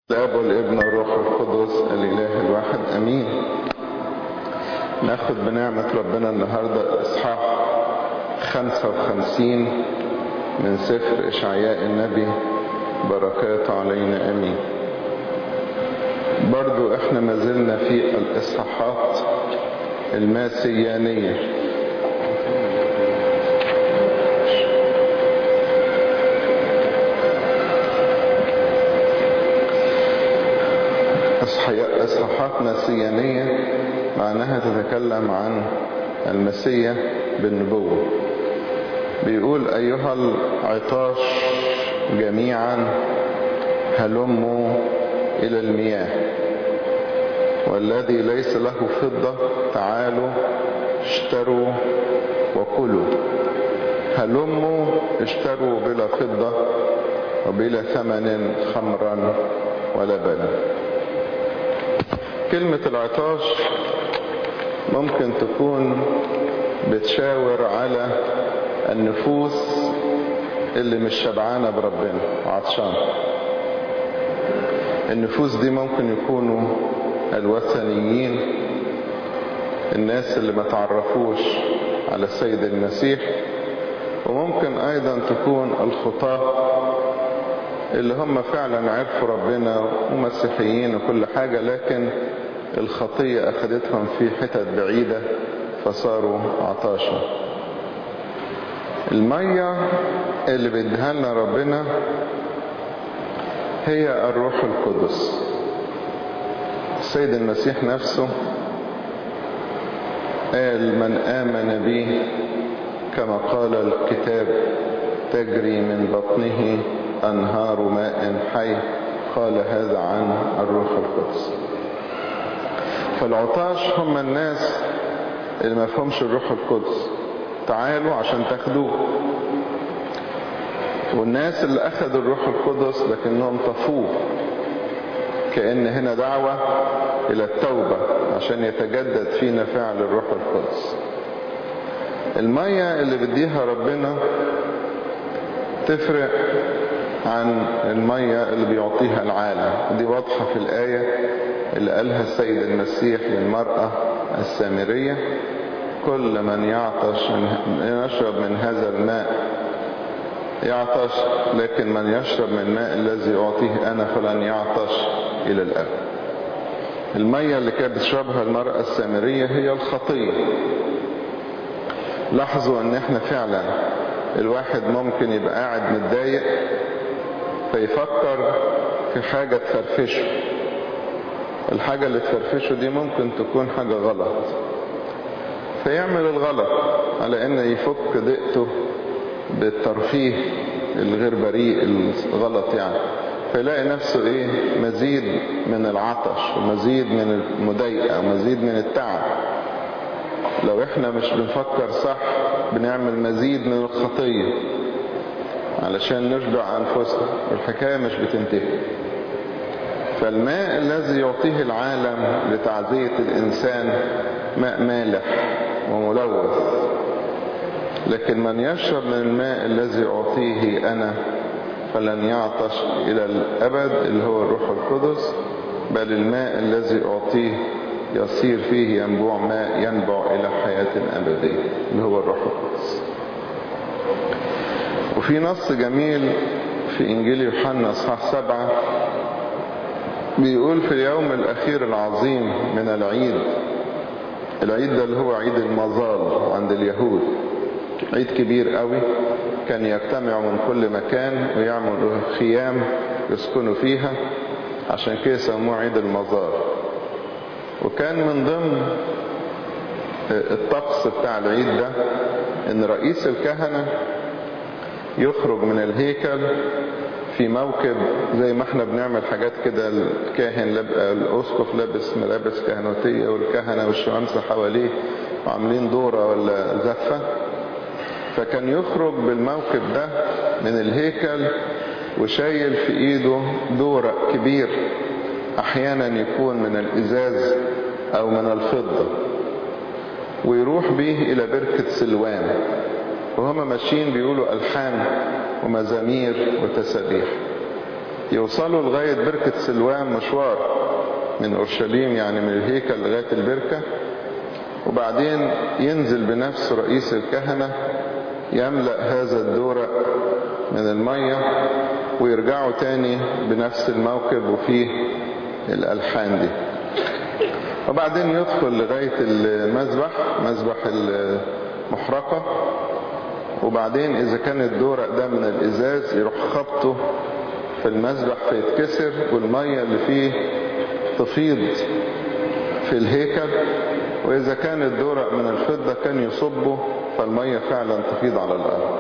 الاب والابن والروح القدس الاله الواحد امين ناخد بنعمة ربنا النهاردة اصحاح 55 من سفر اشعياء النبي بركاته علينا امين برضو احنا ما زلنا في الاصحاحات الماسيانية اصحاحات مسيانية معناها تتكلم عن المسيح بالنبوة بيقول ايها العطاش جميعا هلموا الى المياه والذي ليس له فضة تعالوا اشتروا وكلوا هلموا اشتروا بلا فضة وبلا ثمن خمرا ولبنا كلمة العطاش ممكن تكون بتشاور على النفوس اللي مش شبعانة بربنا عطشان النفوس دي ممكن يكونوا الوثنيين الناس اللي ما تعرفوش على السيد المسيح وممكن ايضا تكون الخطاة اللي هم فعلا عرفوا ربنا ومسيحيين وكل حاجة لكن الخطية أخذتهم في حتت بعيدة فصاروا عطاشا المية اللي بيديها لنا ربنا هي الروح القدس السيد المسيح نفسه قال من آمن بي كما قال الكتاب تجري من بطنه أنهار ماء حي قال هذا عن الروح القدس فالعطاش هم الناس اللي ما فهمش الروح القدس تعالوا عشان تاخدوه والناس اللي أخذوا الروح القدس لكنهم طفوه كأن هنا دعوة إلى التوبة عشان يتجدد فينا فعل الروح القدس المية اللي بديها ربنا تفرق عن المية اللي بيعطيها العالم دي واضحة في الآية اللي قالها السيد المسيح للمرأة السامرية كل من يعطش من يشرب من هذا الماء يعطش لكن من يشرب من الماء الذي أعطيه أنا فلن يعطش إلى الأبد المية اللي كانت بتشربها المرأة السامرية هي الخطية لاحظوا ان احنا فعلا الواحد ممكن يبقى قاعد متضايق فيفكر في حاجة تفرفشه الحاجة اللي تفرفشه دي ممكن تكون حاجة غلط فيعمل الغلط على ان يفك ضيقته بالترفيه الغير بريء الغلط يعني فيلاقي نفسه ايه مزيد من العطش ومزيد من المضايقة ومزيد من التعب لو احنا مش بنفكر صح بنعمل مزيد من الخطية علشان نشبع أنفسنا والحكاية مش بتنتهي فالماء الذي يعطيه العالم لتعزية الإنسان ماء مالح وملوث لكن من يشرب من الماء الذي أعطيه أنا فلن يعطش إلى الأبد اللي هو الروح القدس بل الماء الذي أعطيه يصير فيه ينبوع ماء ينبع إلى حياة أبدية اللي هو الروح القدس وفي نص جميل في إنجيل يوحنا اصحاح سبعة بيقول في اليوم الأخير العظيم من العيد العيد ده اللي هو عيد المظال عند اليهود عيد كبير قوي كان يجتمعوا من كل مكان ويعملوا خيام يسكنوا فيها عشان كده سموه عيد المظال وكان من ضمن الطقس بتاع العيد ده ان رئيس الكهنة يخرج من الهيكل في موكب زي ما احنا بنعمل حاجات كده الكاهن الاسقف لابس ملابس كهنوتية والكهنة والشمامسة حواليه وعاملين دورة ولا زفة فكان يخرج بالموكب ده من الهيكل وشايل في ايده دورق كبير احيانا يكون من الازاز او من الفضة ويروح به الى بركة سلوان وهما ماشيين بيقولوا الحان ومزامير وتسابيح يوصلوا لغاية بركة سلوان مشوار من أورشليم يعني من الهيكل لغاية البركة وبعدين ينزل بنفسه رئيس الكهنة يملأ هذا الدورق من المية ويرجعوا تاني بنفس الموكب وفيه الألحان دي وبعدين يدخل لغاية المذبح مذبح المحرقة وبعدين إذا كان الدورق ده من الإزاز يروح خبطه في المذبح فيتكسر والمية اللي فيه تفيض في الهيكل وإذا كان الدورق من الفضة كان يصبه فالمية فعلا تفيض على الأرض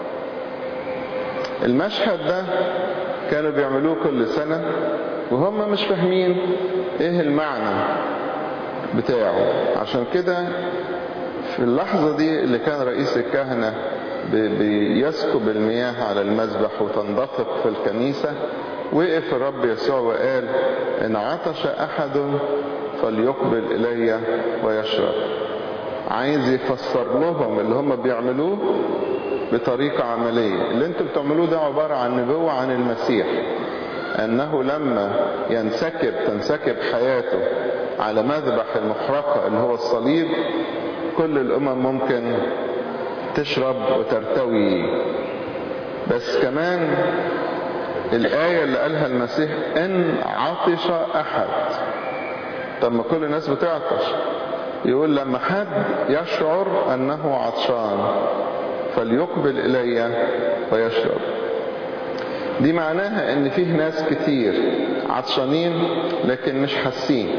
المشهد ده كانوا بيعملوه كل سنة وهم مش فاهمين ايه المعنى بتاعه عشان كده في اللحظة دي اللي كان رئيس الكهنة بيسكب المياه على المذبح وتنضفق في الكنيسة وقف الرب يسوع وقال إن عطش أحد فليقبل إلي ويشرب عايز يفسر لهم اللي هم بيعملوه بطريقة عملية اللي انتوا بتعملوه ده عبارة عن نبوة عن المسيح أنه لما ينسكب تنسكب حياته على مذبح المحرقة اللي هو الصليب كل الأمم ممكن تشرب وترتوي بس كمان الآية اللي قالها المسيح إن عطش أحد طب ما كل الناس بتعطش يقول لما حد يشعر أنه عطشان فليقبل إلي ويشرب دي معناها ان فيه ناس كتير عطشانين لكن مش حاسين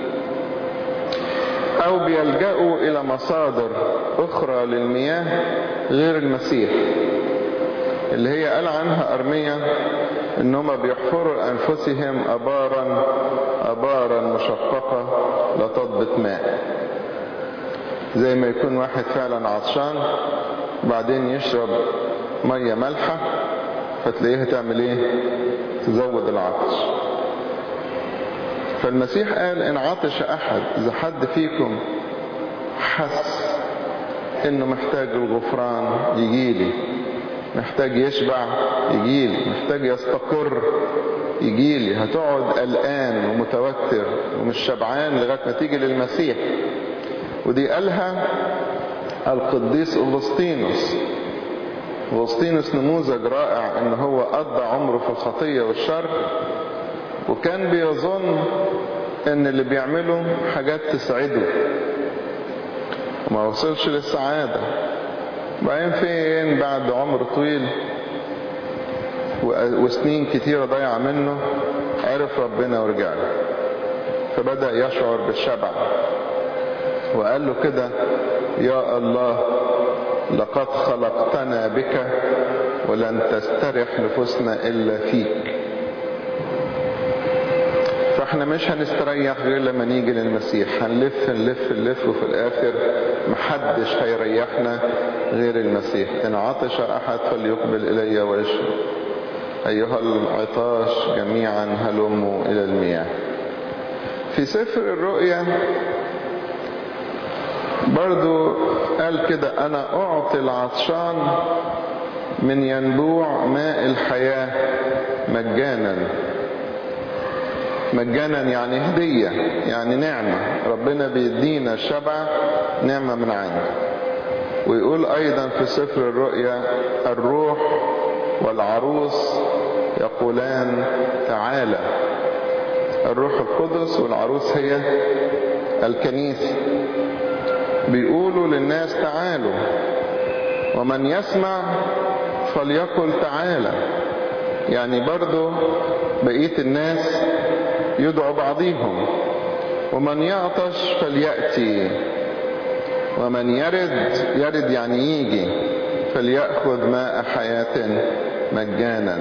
او بيلجأوا الى مصادر اخرى للمياه غير المسيح اللي هي قال عنها ارمية ان هم بيحفروا لانفسهم ابارا ابارا مشققة لا تضبط ماء زي ما يكون واحد فعلا عطشان بعدين يشرب مية مالحة فتلاقيها تعمل ايه تزود العطش فالمسيح قال ان عطش احد اذا حد فيكم حس انه محتاج الغفران يجيلي محتاج يشبع يجيلي محتاج يستقر يجيلي هتقعد قلقان ومتوتر ومش شبعان لغايه ما تيجي للمسيح ودي قالها القديس اغسطينوس اغسطينوس نموذج رائع ان هو قضى عمره في الخطيه والشر وكان بيظن ان اللي بيعمله حاجات تسعده وما وصلش للسعاده بعدين فين بعد عمر طويل وسنين كتيرة ضيع منه عرف ربنا ورجع له فبدأ يشعر بالشبع وقال له كده يا الله لقد خلقتنا بك ولن تسترح نفوسنا إلا فيك فاحنا مش هنستريح غير لما نيجي للمسيح هنلف نلف نلف وفي الاخر محدش هيريحنا غير المسيح ان عطش احد فليقبل الي ويشرب ايها العطاش جميعا هلموا الى المياه في سفر الرؤيا برضو قال كده انا اعطي العطشان من ينبوع ماء الحياة مجانا مجانا يعني هدية يعني نعمة ربنا بيدينا الشبع نعمة من عنده ويقول ايضا في سفر الرؤيا الروح والعروس يقولان تعالى الروح القدس والعروس هي الكنيسة بيقولوا للناس تعالوا ومن يسمع فليقل تعالى يعني برضو بقية الناس يدعو بعضهم ومن يعطش فليأتي ومن يرد يرد يعني يجي فليأخذ ماء حياة مجانا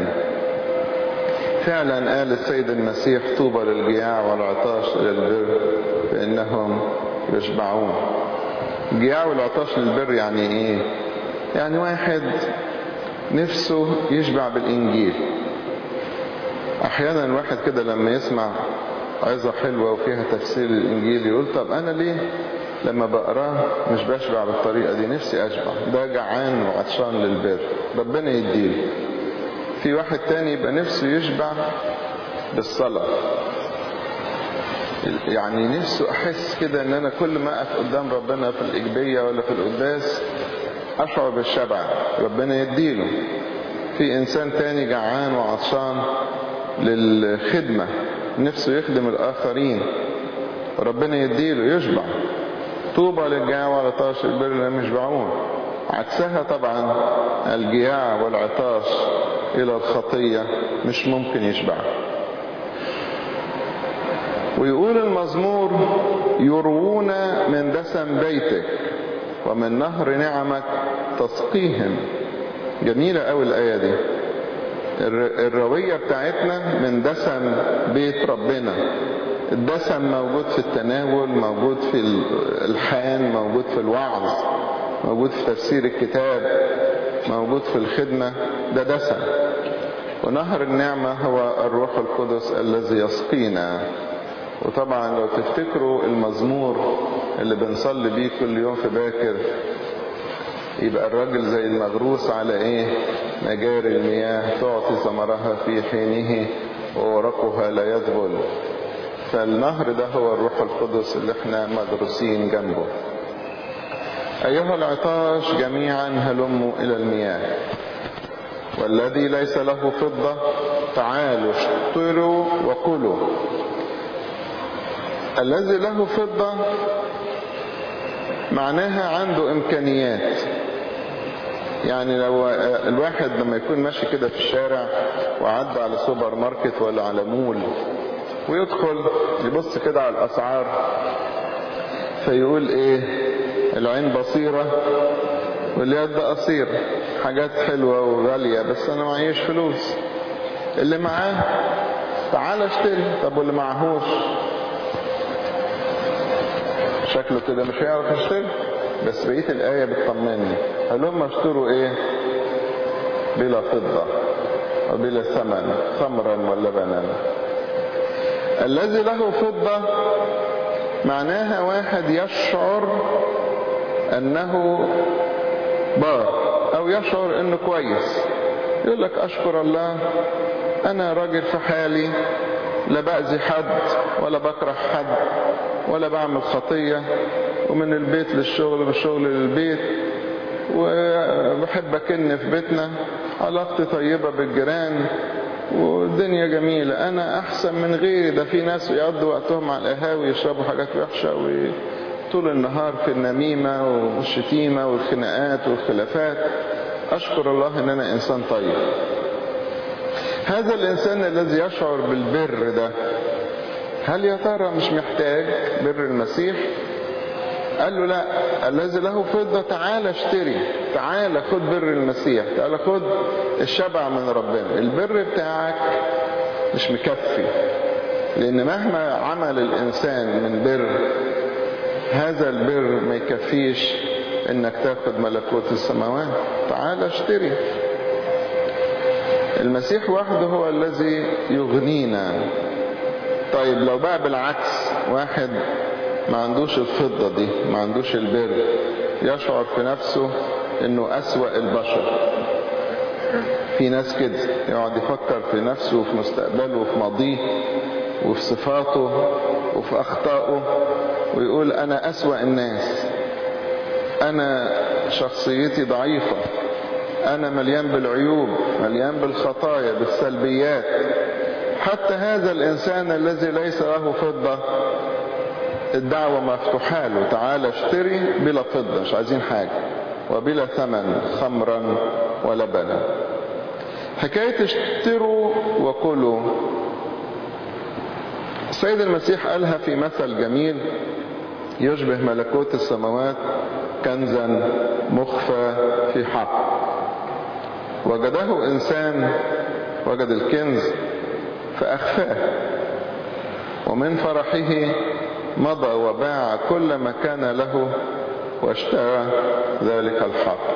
فعلا قال السيد المسيح طوبى للجياع والعطاش للبر فإنهم يشبعون الجياع والعطاش للبر يعني ايه يعني واحد نفسه يشبع بالإنجيل احيانا الواحد كده لما يسمع عظة حلوة وفيها تفسير الانجيل يقول طب انا ليه لما بقراه مش بشبع بالطريقة دي نفسي اشبع ده جعان وعطشان للبر ربنا يديله في واحد تاني يبقى نفسه يشبع بالصلاة يعني نفسه احس كده ان انا كل ما اقف قدام ربنا في الاجبية ولا في القداس اشعر بالشبع ربنا يديله في انسان تاني جعان وعطشان للخدمة نفسه يخدم الاخرين ربنا يديله يشبع طوبى للجاع والعطاش البر لم يشبعون عكسها طبعا الجياع والعطاش الى الخطية مش ممكن يشبع ويقول المزمور يروون من دسم بيتك ومن نهر نعمك تسقيهم جميلة قوي الآية دي الروية بتاعتنا من دسم بيت ربنا الدسم موجود في التناول موجود في الحان موجود في الوعظ موجود في تفسير الكتاب موجود في الخدمة ده دسم ونهر النعمة هو الروح القدس الذي يسقينا وطبعا لو تفتكروا المزمور اللي بنصلي بيه كل يوم في باكر يبقى الراجل زي المغروس على ايه مجاري المياه تعطي ثمرها في حينه وورقها لا يذبل فالنهر ده هو الروح القدس اللي احنا مدروسين جنبه ايها العطاش جميعا هلموا الى المياه والذي ليس له فضة تعالوا اشتروا وكلوا الذي له فضة معناها عنده امكانيات يعني لو الواحد لما يكون ماشي كده في الشارع وعدى على سوبر ماركت ولا على مول ويدخل يبص كده على الاسعار فيقول ايه العين بصيرة واليد قصيرة حاجات حلوة وغالية بس انا معيش فلوس اللي معاه تعال اشتري طب واللي معهوش شكله كده مش هيعرف يشتري بس بقية الآية بتطمني هلهم اشتروا ايه بلا فضة وبلا ثمن خمرا ولبنا الذي له فضة معناها واحد يشعر انه بار او يشعر انه كويس يقول لك اشكر الله انا راجل في حالي لا بأذي حد ولا بكره حد ولا بعمل خطية ومن البيت للشغل والشغل للبيت وبحب أكن في بيتنا علاقتي طيبة بالجيران والدنيا جميلة أنا أحسن من غيري ده في ناس يقضوا وقتهم على القهاوي يشربوا حاجات وحشة وطول النهار في النميمة والشتيمة والخناقات والخلافات أشكر الله أن أنا إنسان طيب هذا الإنسان الذي يشعر بالبر ده هل يا ترى مش محتاج بر المسيح قال له لا الذي له فضة تعال اشتري تعال خد بر المسيح تعال خد الشبع من ربنا البر بتاعك مش مكفي لان مهما عمل الانسان من بر هذا البر ما يكفيش انك تاخد ملكوت السماوات تعال اشتري المسيح وحده هو الذي يغنينا طيب لو بقى بالعكس واحد ما عندوش الفضة دي ما عندوش البر يشعر في نفسه انه اسوأ البشر في ناس كده يقعد يفكر في نفسه وفي مستقبله وفي ماضيه وفي صفاته وفي اخطائه ويقول انا اسوأ الناس انا شخصيتي ضعيفة انا مليان بالعيوب مليان بالخطايا بالسلبيات حتى هذا الانسان الذي ليس له فضة الدعوة مفتوحة له تعال اشتري بلا فضة مش عايزين حاجة وبلا ثمن خمرا ولبنا حكاية اشتروا وكلوا السيد المسيح قالها في مثل جميل يشبه ملكوت السماوات كنزا مخفى في حق وجده انسان وجد الكنز فاخفاه ومن فرحه مضى وباع كل ما كان له واشترى ذلك الحق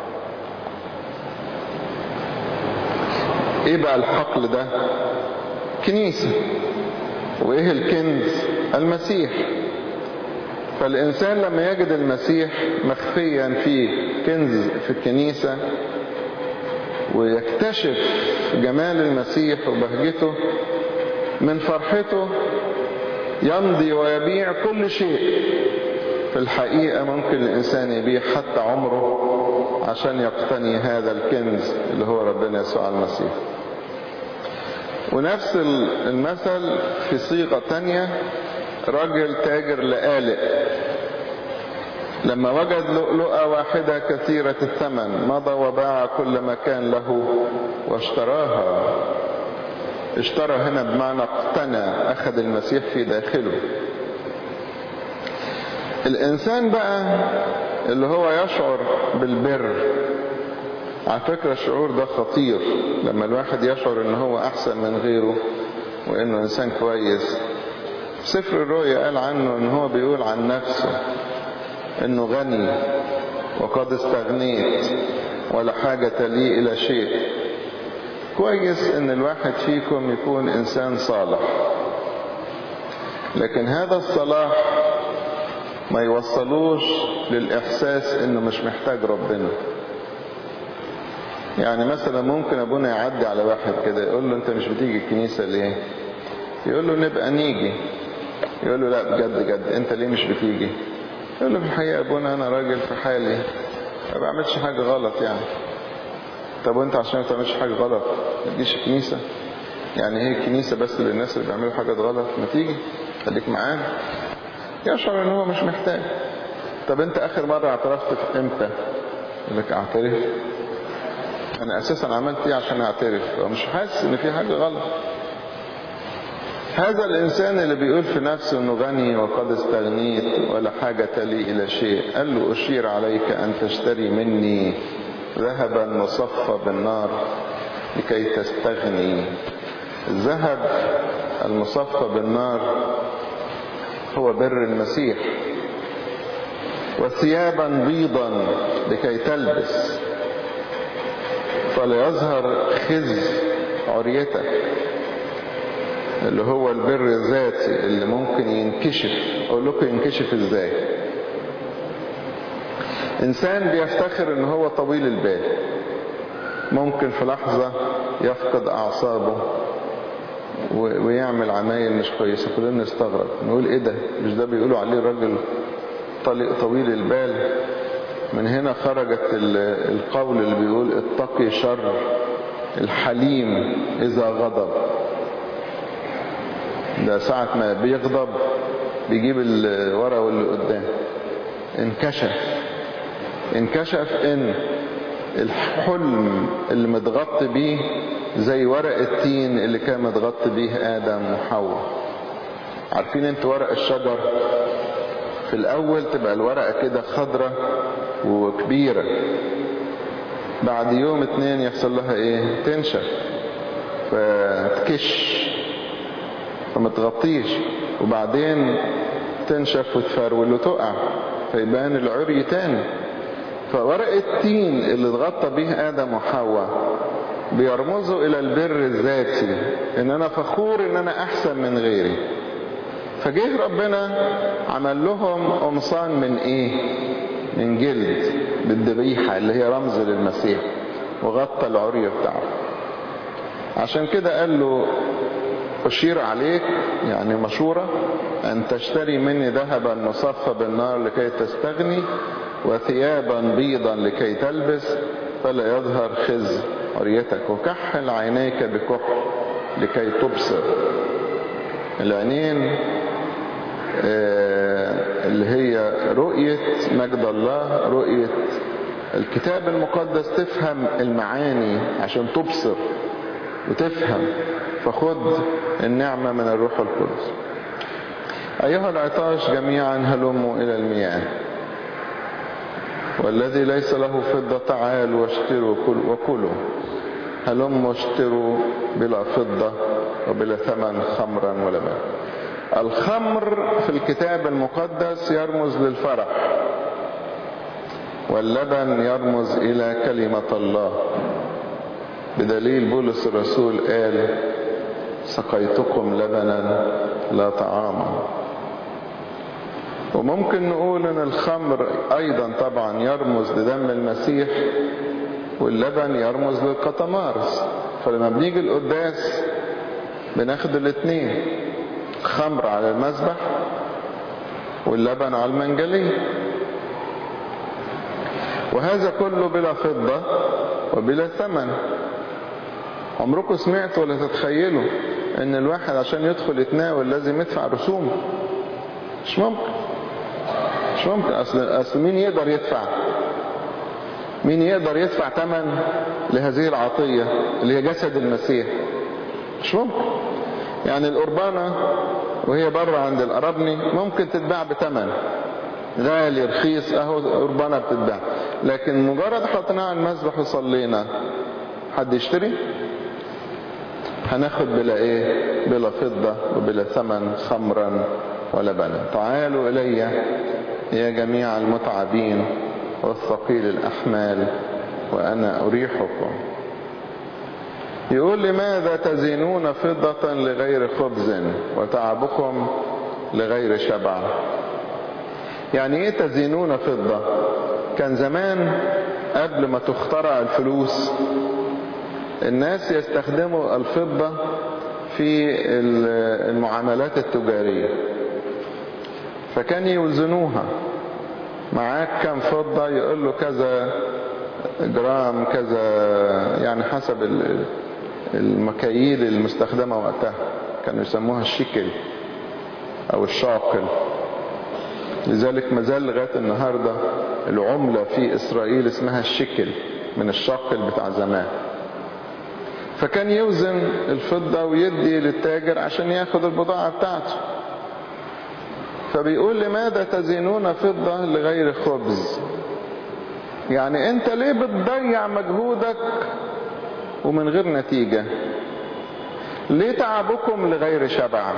ايه بقى الحقل ده كنيسة وايه الكنز المسيح فالانسان لما يجد المسيح مخفيا في كنز في الكنيسة ويكتشف جمال المسيح وبهجته من فرحته يمضي ويبيع كل شيء في الحقيقة ممكن الإنسان يبيع حتى عمره عشان يقتني هذا الكنز اللي هو ربنا يسوع المسيح ونفس المثل في صيغة تانية رجل تاجر لآلئ لما وجد لؤلؤة واحدة كثيرة الثمن مضى وباع كل ما كان له واشتراها اشترى هنا بمعنى اقتنى أخذ المسيح في داخله الإنسان بقى اللي هو يشعر بالبر على فكرة الشعور ده خطير لما الواحد يشعر ان هو احسن من غيره وانه انسان كويس سفر الرؤيا قال عنه ان هو بيقول عن نفسه انه غني وقد استغنيت ولا حاجة لي الى شيء كويس ان الواحد فيكم يكون انسان صالح لكن هذا الصلاح ما يوصلوش للاحساس انه مش محتاج ربنا يعني مثلا ممكن ابونا يعدي على واحد كده يقول له انت مش بتيجي الكنيسة ليه يقول له نبقى نيجي يقول له لا بجد جد انت ليه مش بتيجي يقول له في الحقيقة ابونا انا راجل في حالي ما بعملش حاجة غلط يعني طب وانت عشان ما تعملش حاجة غلط ما تجيش الكنيسة يعني هي الكنيسة بس للناس اللي بيعملوا حاجات غلط ما تيجي خليك معانا يشعر ان هو مش محتاج طب انت اخر مرة اعترفت في امتى يقول لك اعترف انا اساسا عملت ايه عشان اعترف مش حاسس ان في حاجة غلط هذا الانسان اللي بيقول في نفسه انه غني وقد استغنيت ولا حاجة لي الى شيء قال له اشير عليك ان تشتري مني ذهبا مصفى بالنار لكي تستغني الذهب المصفى بالنار هو بر المسيح وثيابا بيضا لكي تلبس فليظهر خزي عريتك اللي هو البر الذاتي اللي ممكن ينكشف اقول لكم ينكشف ازاي انسان بيفتخر ان هو طويل البال ممكن في لحظة يفقد اعصابه ويعمل عمايل مش كويسة كلنا نستغرب نقول ايه ده مش ده بيقولوا عليه راجل طويل البال من هنا خرجت القول اللي بيقول اتقي شر الحليم اذا غضب ده ساعة ما بيغضب بيجيب الورا واللي قدام انكشف انكشف ان الحلم اللي متغطي بيه زي ورق التين اللي كان متغطي بيه آدم وحواء عارفين انت ورق الشجر في الأول تبقى الورقة كده خضرة وكبيرة بعد يوم اتنين يحصل لها ايه تنشف فتكش فما تغطيش وبعدين تنشف وتفرول وتقع فيبان العري تاني فورق التين اللي اتغطى به آدم وحواء بيرمزوا إلى البر الذاتي إن أنا فخور إن أنا أحسن من غيري فجه ربنا عمل لهم قمصان من إيه؟ من جلد بالذبيحة اللي هي رمز للمسيح وغطى العري بتاعه عشان كده قال له أشير عليك يعني مشورة أن تشتري مني ذهبا مصفى بالنار لكي تستغني وثيابا بيضا لكي تلبس فلا يظهر خز عريتك وكحل عينيك بكحل لكي تبصر العينين اللي هي رؤية مجد الله رؤية الكتاب المقدس تفهم المعاني عشان تبصر وتفهم فخد النعمة من الروح القدس أيها العطاش جميعا هلموا إلى المياه والذي ليس له فضة تعالوا واشتروا وكلوا هلموا اشتروا بلا فضة وبلا ثمن خمرا ولبن الخمر في الكتاب المقدس يرمز للفرح واللبن يرمز إلى كلمة الله بدليل بولس الرسول قال سقيتكم لبنا لا طعاما وممكن نقول ان الخمر ايضا طبعا يرمز لدم المسيح واللبن يرمز للقطمارس فلما بنيجي القداس بناخد الاثنين خمر على المذبح واللبن على المنجلية وهذا كله بلا فضة وبلا ثمن عمركم سمعتوا ولا تتخيلوا ان الواحد عشان يدخل يتناول لازم يدفع رسوم مش ممكن مش ممكن اصل, أصل مين يقدر يدفع مين يقدر يدفع ثمن لهذه العطية اللي هي جسد المسيح مش ممكن يعني القربانة وهي بره عند القربني ممكن تتباع بثمن غالي رخيص اهو قربانة بتتباع لكن مجرد حطيناها على المذبح وصلينا حد يشتري هناخد بلا ايه بلا فضة وبلا ثمن خمرا ولبنا تعالوا الي يا جميع المتعبين والثقيل الاحمال وانا اريحكم يقول لماذا تزينون فضة لغير خبز وتعبكم لغير شبع يعني ايه تزينون فضة كان زمان قبل ما تخترع الفلوس الناس يستخدموا الفضة في المعاملات التجارية فكان يوزنوها معاك كم فضة يقول له كذا جرام كذا يعني حسب المكاييل المستخدمة وقتها كانوا يسموها الشيكل او الشاقل لذلك مازال لغاية النهاردة العملة في اسرائيل اسمها الشيكل من الشاقل بتاع زمان فكان يوزن الفضة ويدي للتاجر عشان ياخد البضاعة بتاعته فبيقول لماذا تزينون فضة لغير خبز يعني انت ليه بتضيع مجهودك ومن غير نتيجة ليه تعبكم لغير شبع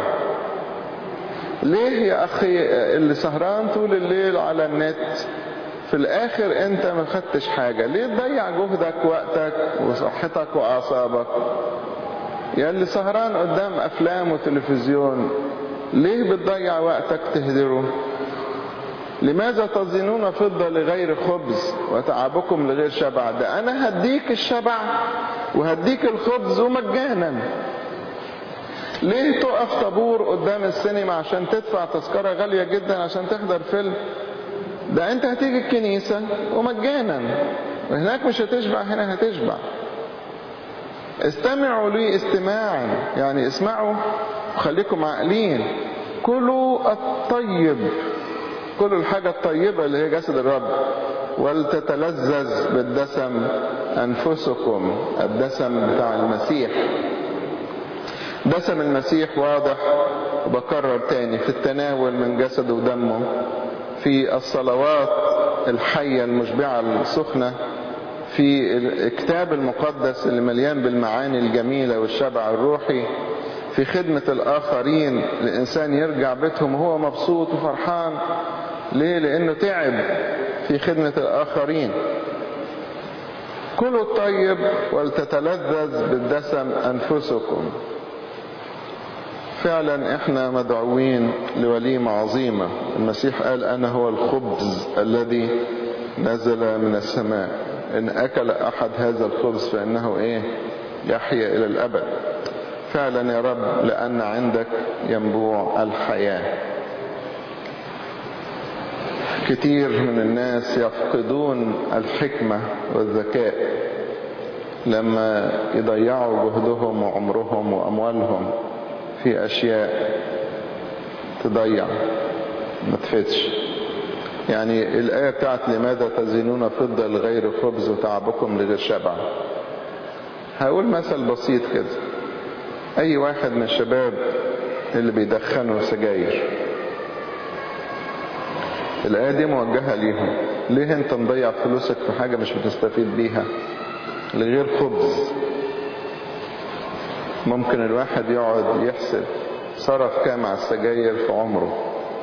ليه يا اخي اللي سهران طول الليل على النت في الاخر انت ما خدتش حاجة ليه تضيع جهدك وقتك وصحتك واعصابك يا اللي سهران قدام افلام وتلفزيون ليه بتضيع وقتك تهدره لماذا تظنون فضة لغير خبز وتعبكم لغير شبع ده انا هديك الشبع وهديك الخبز ومجانا ليه تقف طابور قدام السينما عشان تدفع تذكرة غالية جدا عشان تحضر فيلم ده انت هتيجي الكنيسة ومجانا وهناك مش هتشبع هنا هتشبع استمعوا لي استماعا يعني اسمعوا وخليكم عاقلين كلوا الطيب كلوا الحاجة الطيبة اللي هي جسد الرب ولتتلذذ بالدسم أنفسكم الدسم بتاع المسيح دسم المسيح واضح وبكرر تاني في التناول من جسده ودمه في الصلوات الحية المشبعة السخنة في الكتاب المقدس اللي مليان بالمعاني الجميلة والشبع الروحي في خدمة الآخرين الإنسان يرجع بيتهم وهو مبسوط وفرحان ليه؟ لأنه تعب في خدمة الآخرين كلوا الطيب ولتتلذذ بالدسم أنفسكم فعلا احنا مدعوين لوليمة عظيمة المسيح قال أنا هو الخبز الذي نزل من السماء إن أكل أحد هذا الخبز فإنه إيه يحيا إلى الأبد فعلا يا رب لأن عندك ينبوع الحياة كتير من الناس يفقدون الحكمة والذكاء لما يضيعوا جهدهم وعمرهم وأموالهم في أشياء تضيع ما تفيدش يعني الآية بتاعت لماذا تزينون فضة لغير خبز وتعبكم لغير شبع هقول مثل بسيط كده اي واحد من الشباب اللي بيدخنوا سجاير الآية دي موجهة ليهم ليه انت مضيع فلوسك في حاجة مش بتستفيد بيها لغير خبز ممكن الواحد يقعد يحسب صرف كام على السجاير في عمره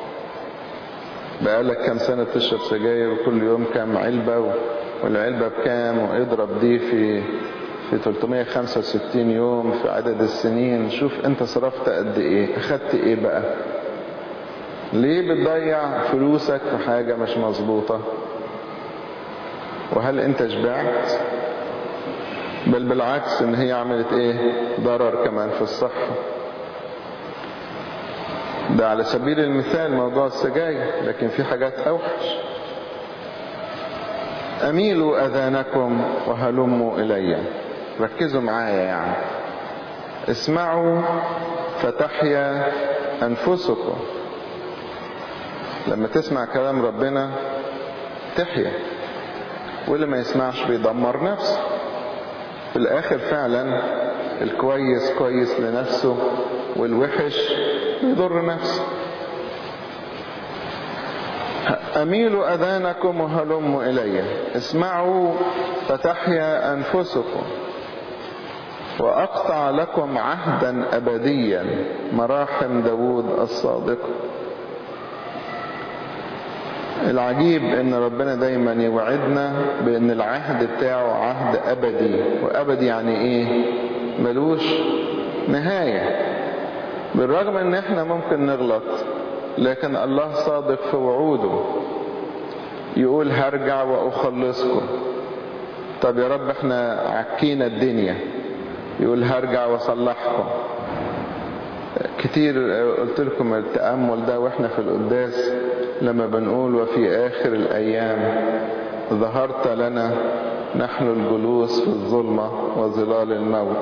بقالك كام سنة تشرب سجاير وكل يوم كام علبة والعلبة بكام واضرب دي في في 365 يوم في عدد السنين شوف انت صرفت قد ايه اخدت ايه بقى ليه بتضيع فلوسك في حاجة مش مظبوطة وهل انت شبعت بل بالعكس ان هي عملت ايه ضرر كمان في الصحة ده على سبيل المثال موضوع السجاير لكن في حاجات اوحش اميلوا اذانكم وهلموا الي ركزوا معايا يعني اسمعوا فتحيا انفسكم لما تسمع كلام ربنا تحيا واللي ما يسمعش بيدمر نفسه في الاخر فعلا الكويس كويس لنفسه والوحش بيضر نفسه أميلوا أذانكم وهلموا إلي اسمعوا فتحيا أنفسكم وأقطع لكم عهدا أبديا مراحم داود الصادق العجيب ان ربنا دايما يوعدنا بان العهد بتاعه عهد ابدي وابدي يعني ايه ملوش نهاية بالرغم ان احنا ممكن نغلط لكن الله صادق في وعوده يقول هرجع واخلصكم طب يا رب احنا عكينا الدنيا يقول هرجع واصلحكم كتير قلت لكم التأمل ده واحنا في القداس لما بنقول وفي آخر الأيام ظهرت لنا نحن الجلوس في الظلمة وظلال الموت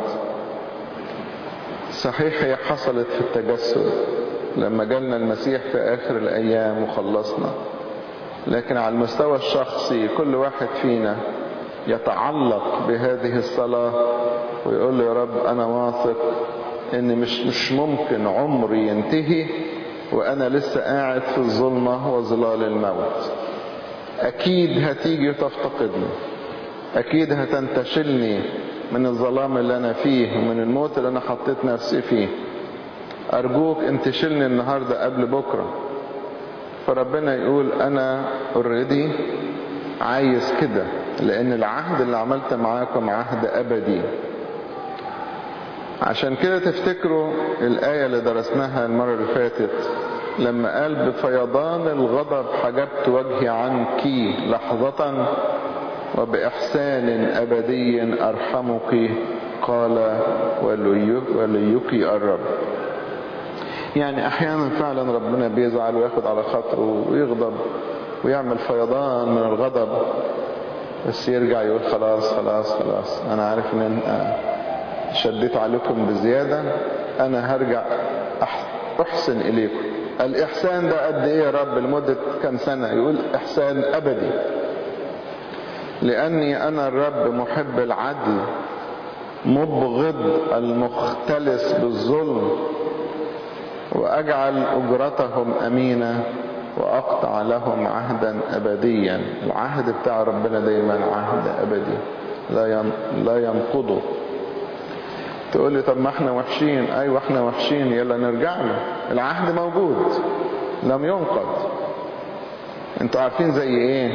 صحيح هي حصلت في التجسد لما جالنا المسيح في آخر الأيام وخلصنا لكن على المستوى الشخصي كل واحد فينا يتعلق بهذه الصلاة ويقول له يا رب أنا واثق ان مش مش ممكن عمري ينتهي وانا لسه قاعد في الظلمة وظلال الموت اكيد هتيجي وتفتقدني اكيد هتنتشلني من الظلام اللي انا فيه ومن الموت اللي انا حطيت نفسي فيه ارجوك انتشلني النهاردة قبل بكرة فربنا يقول انا اوريدي عايز كده لان العهد اللي عملت معاكم عهد ابدي عشان كده تفتكروا الآية اللي درسناها المرة اللي فاتت لما قال بفيضان الغضب حجبت وجهي عنك لحظة وبإحسان أبدي أرحمك قال وليك الرب يعني أحيانا فعلا ربنا بيزعل وياخد على خاطره ويغضب ويعمل فيضان من الغضب بس يرجع يقول خلاص خلاص خلاص أنا عارف إن أنا شديت عليكم بزيادة أنا هرجع أحسن إليكم الإحسان ده قد إيه يا رب لمدة كم سنة يقول إحسان أبدي لأني أنا الرب محب العدل مبغض المختلس بالظلم وأجعل أجرتهم أمينة وأقطع لهم عهدا أبديا العهد بتاع ربنا دايما عهد أبدي لا ينقضه تقول لي طب ما احنا وحشين ايوه احنا وحشين يلا نرجع له العهد موجود لم ينقض انتوا عارفين زي ايه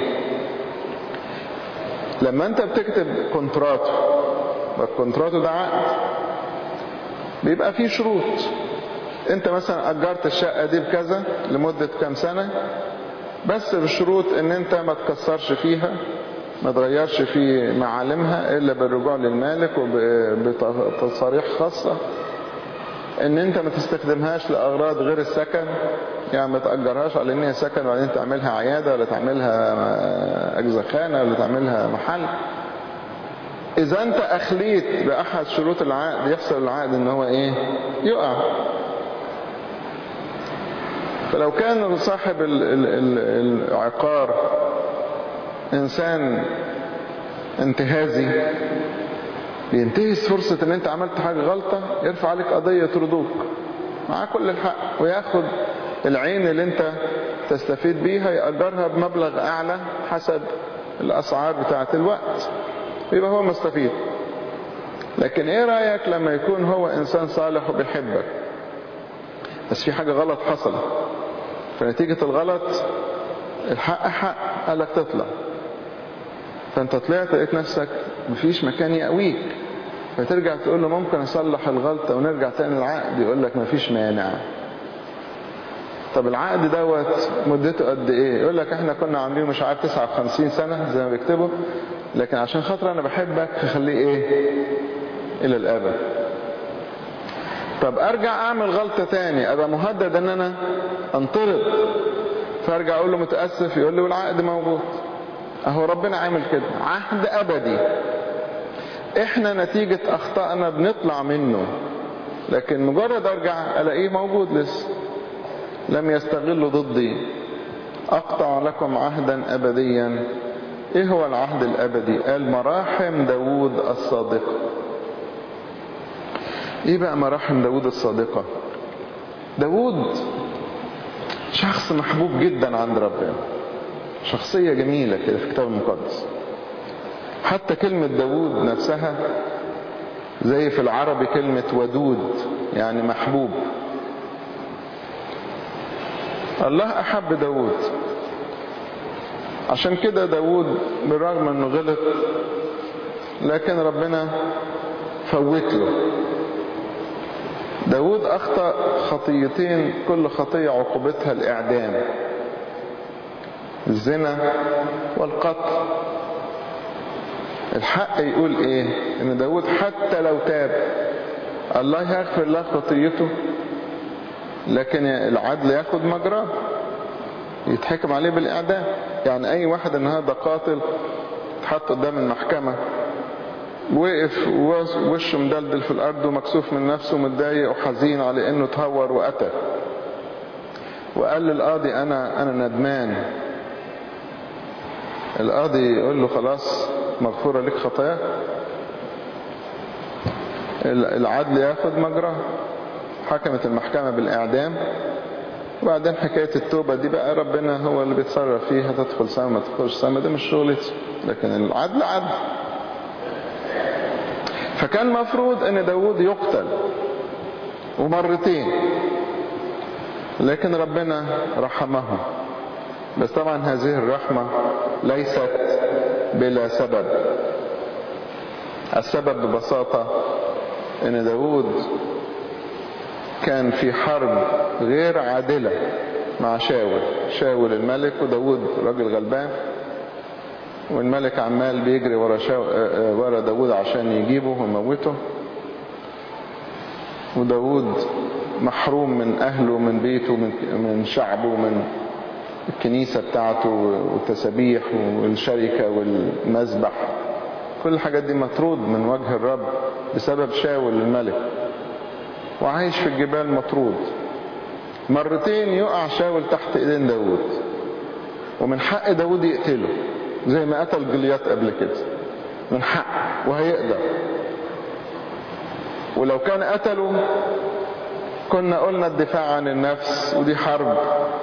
لما انت بتكتب كونتراتو والكونتراتو ده عقد بيبقى فيه شروط انت مثلا اجرت الشقة دي بكذا لمدة كام سنة بس بشروط ان انت ما تكسرش فيها ما تغيرش في معالمها الا بالرجوع للمالك وبتصاريح خاصة ان انت ما تستخدمهاش لاغراض غير السكن يعني ما تأجرهاش على ان هي سكن وبعدين تعملها عيادة ولا تعملها اجزخانة ولا تعملها محل اذا انت اخليت باحد شروط العقد يحصل العقد ان هو ايه يقع فلو كان صاحب العقار انسان انتهازي بينتهز فرصة ان انت عملت حاجة غلطة يرفع عليك قضية يطردوك معاه كل الحق وياخد العين اللي انت تستفيد بيها يأجرها بمبلغ اعلى حسب الاسعار بتاعة الوقت يبقى هو مستفيد لكن ايه رأيك لما يكون هو انسان صالح وبيحبك بس في حاجة غلط حصلت فنتيجة الغلط الحق حق قالك تطلع فانت طلعت لقيت نفسك مفيش مكان يقويك فترجع تقول له ممكن اصلح الغلطة ونرجع تاني العقد يقول لك مفيش مانع طب العقد دوت مدته قد ايه يقول لك احنا كنا عاملين مش عارف 59 سنة زي ما بيكتبوا لكن عشان خاطر انا بحبك هخليه ايه الى الابد طب ارجع اعمل غلطة تاني ابقى مهدد ان انا انطرد فارجع اقول له متأسف يقول لي والعقد موجود اهو ربنا عامل كده عهد ابدي احنا نتيجة اخطائنا بنطلع منه لكن مجرد ارجع الاقيه موجود لسه لم يستغلوا ضدي اقطع لكم عهدا ابديا ايه هو العهد الابدي قال مراحم داود الصادقة ايه بقى مراحم داود الصادقة داود شخص محبوب جدا عند ربنا شخصية جميلة كده في الكتاب المقدس حتى كلمة داود نفسها زي في العربي كلمة ودود يعني محبوب الله أحب داود عشان كده داود بالرغم انه غلط لكن ربنا فوت له داود أخطأ خطيتين كل خطية عقوبتها الإعدام الزنا والقتل الحق يقول ايه ان داود حتى لو تاب الله يغفر له خطيته لكن العدل ياخد مجراه يتحكم عليه بالاعدام يعني اي واحد النهارده قاتل اتحط قدام المحكمة وقف ووشه مدلدل في الارض ومكسوف من نفسه ومتضايق وحزين على انه تهور وقتل وقال للقاضي انا انا ندمان القاضي يقول له خلاص مغفورة لك خطاياك العدل ياخد مجراه حكمت المحكمة بالإعدام وبعدين حكاية التوبة دي بقى ربنا هو اللي بيتصرف فيها تدخل سما ما تدخلش سما دي مش شغلتي لكن العدل عدل فكان مفروض ان داود يقتل ومرتين لكن ربنا رحمه بس طبعا هذه الرحمة ليست بلا سبب السبب ببساطة ان داود كان في حرب غير عادلة مع شاول شاول الملك وداود راجل غلبان والملك عمال بيجري ورا, شاو... ورا داود عشان يجيبه ويموته وداود محروم من أهله من بيته من, من شعبه من الكنيسة بتاعته والتسابيح والشركة والمذبح كل الحاجات دي مطرود من وجه الرب بسبب شاول الملك وعايش في الجبال مطرود مرتين يقع شاول تحت ايدين داود ومن حق داود يقتله زي ما قتل جليات قبل كده من حق وهيقدر ولو كان قتله كنا قلنا الدفاع عن النفس ودي حرب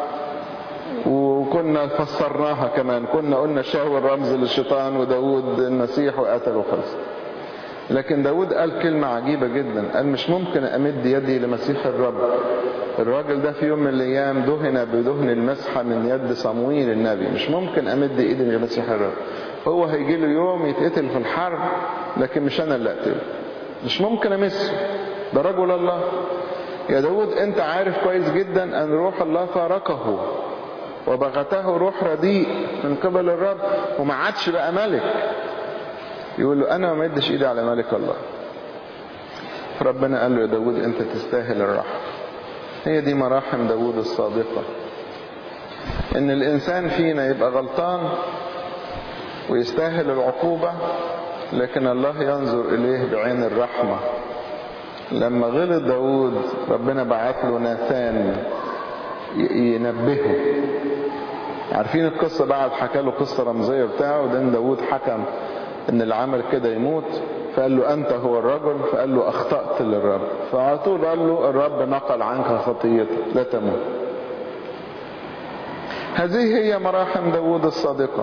وكنا فسرناها كمان كنا قلنا شاول رمز للشيطان وداود المسيح وقتله خلص لكن داود قال كلمة عجيبة جدا قال مش ممكن أمد يدي لمسيح الرب الراجل ده في يوم من الأيام دهن بدهن المسحة من يد صمويل النبي مش ممكن أمد إيدي لمسيح الرب هو هيجي له يوم يتقتل في الحرب لكن مش أنا اللي أقتله مش ممكن أمسه ده رجل الله يا داود أنت عارف كويس جدا أن روح الله فارقه وبغته روح رديء من قبل الرب وما عادش بقى ملك يقول له انا ما مدش ايدي على ملك الله فربنا قال له يا داود انت تستاهل الرحمة هي دي مراحم داود الصادقة ان الانسان فينا يبقى غلطان ويستاهل العقوبة لكن الله ينظر اليه بعين الرحمة لما غلط داود ربنا بعت له ناثان ينبهه عارفين القصة بعد حكى له قصة رمزية بتاعه ودين داود حكم ان اللي عمل كده يموت فقال له انت هو الرجل فقال له اخطأت للرب فعلى طول قال له الرب نقل عنك خطيتك لا تموت هذه هي مراحم داود الصادقة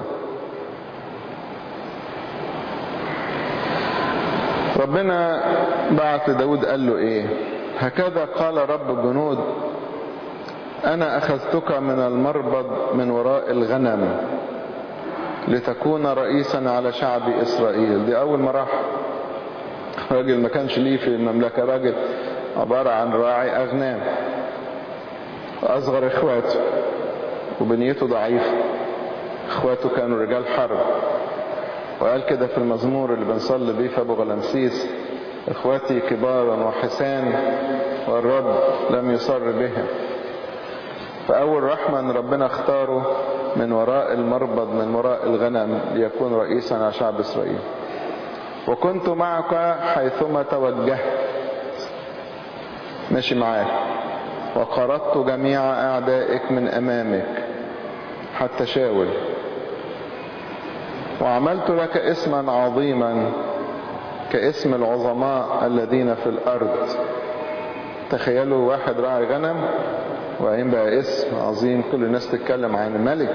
ربنا بعت داود قال له ايه هكذا قال رب الجنود انا اخذتك من المربض من وراء الغنم لتكون رئيسا على شعب إسرائيل دي أول مراحل راجل ما كانش ليه في المملكة راجل عبارة عن راعي أغنام أصغر إخواته وبنيته ضعيفة إخواته كانوا رجال حرب وقال كده في المزمور اللي بنصلي بيه في أبو غلمسيس إخواتي كبارا وحسان والرب لم يصر بهم فأول رحمة أن ربنا اختاره من وراء المربض من وراء الغنم ليكون رئيسا على شعب إسرائيل وكنت معك حيثما توجهت ماشي معاك وقرضت جميع أعدائك من أمامك حتى شاول وعملت لك اسما عظيما كاسم العظماء الذين في الأرض تخيلوا واحد راعي غنم وبعدين بقى اسم عظيم كل الناس تتكلم عن الملك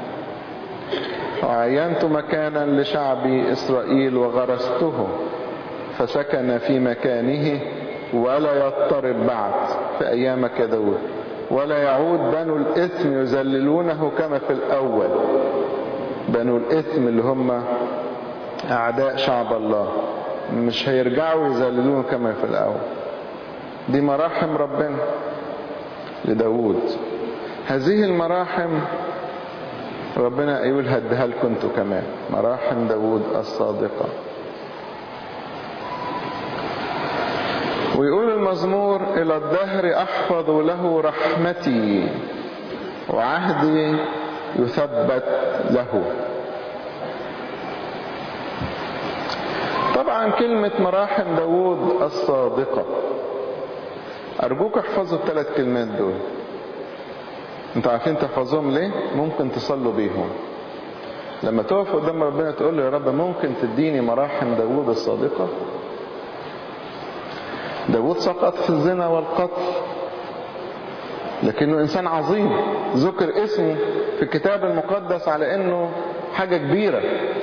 وعينت مكانا لشعبي إسرائيل وغرسته فسكن في مكانه ولا يضطرب بعد في أيامك يا داود ولا يعود بنو الإثم يذللونه كما في الأول بنو الإثم اللي هم أعداء شعب الله مش هيرجعوا يذللونه كما في الأول دي مراحم ربنا لداود هذه المراحم ربنا يقول هدها لكم انتوا كمان مراحم داود الصادقة ويقول المزمور إلى الدهر أحفظ له رحمتي وعهدي يثبت له طبعا كلمة مراحم داود الصادقة أرجوك احفظوا الثلاث كلمات دول انتوا عارفين تحفظوهم ليه ممكن تصلوا بيهم لما تقف قدام ربنا تقول له يا رب ممكن تديني مراحم داود الصادقة داود سقط في الزنا والقتل لكنه إنسان عظيم ذكر اسمه في الكتاب المقدس على أنه حاجة كبيرة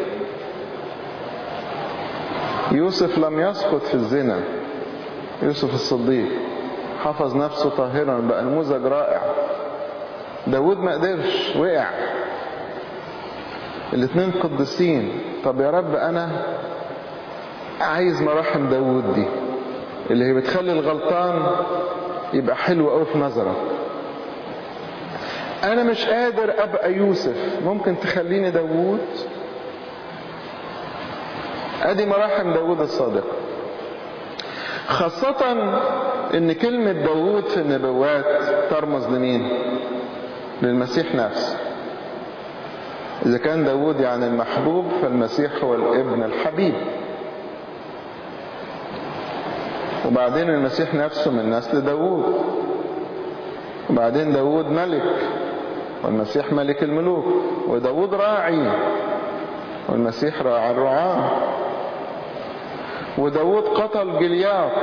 يوسف لم يسقط في الزنا يوسف الصديق حفظ نفسه طاهرا بقى نموذج رائع داود ما قدرش وقع الاثنين قدسين طب يا رب انا عايز مراحم داود دي اللي هي بتخلي الغلطان يبقى حلو قوي في نظرك انا مش قادر ابقى يوسف ممكن تخليني داود ادي مراحم داود الصادق خاصة ان كلمة داود في النبوات ترمز لمين للمسيح نفسه اذا كان داود يعني المحبوب فالمسيح هو الابن الحبيب وبعدين المسيح نفسه من نسل داود وبعدين داود ملك والمسيح ملك الملوك وداود راعي والمسيح راعى الرعاة وداود قتل جلياط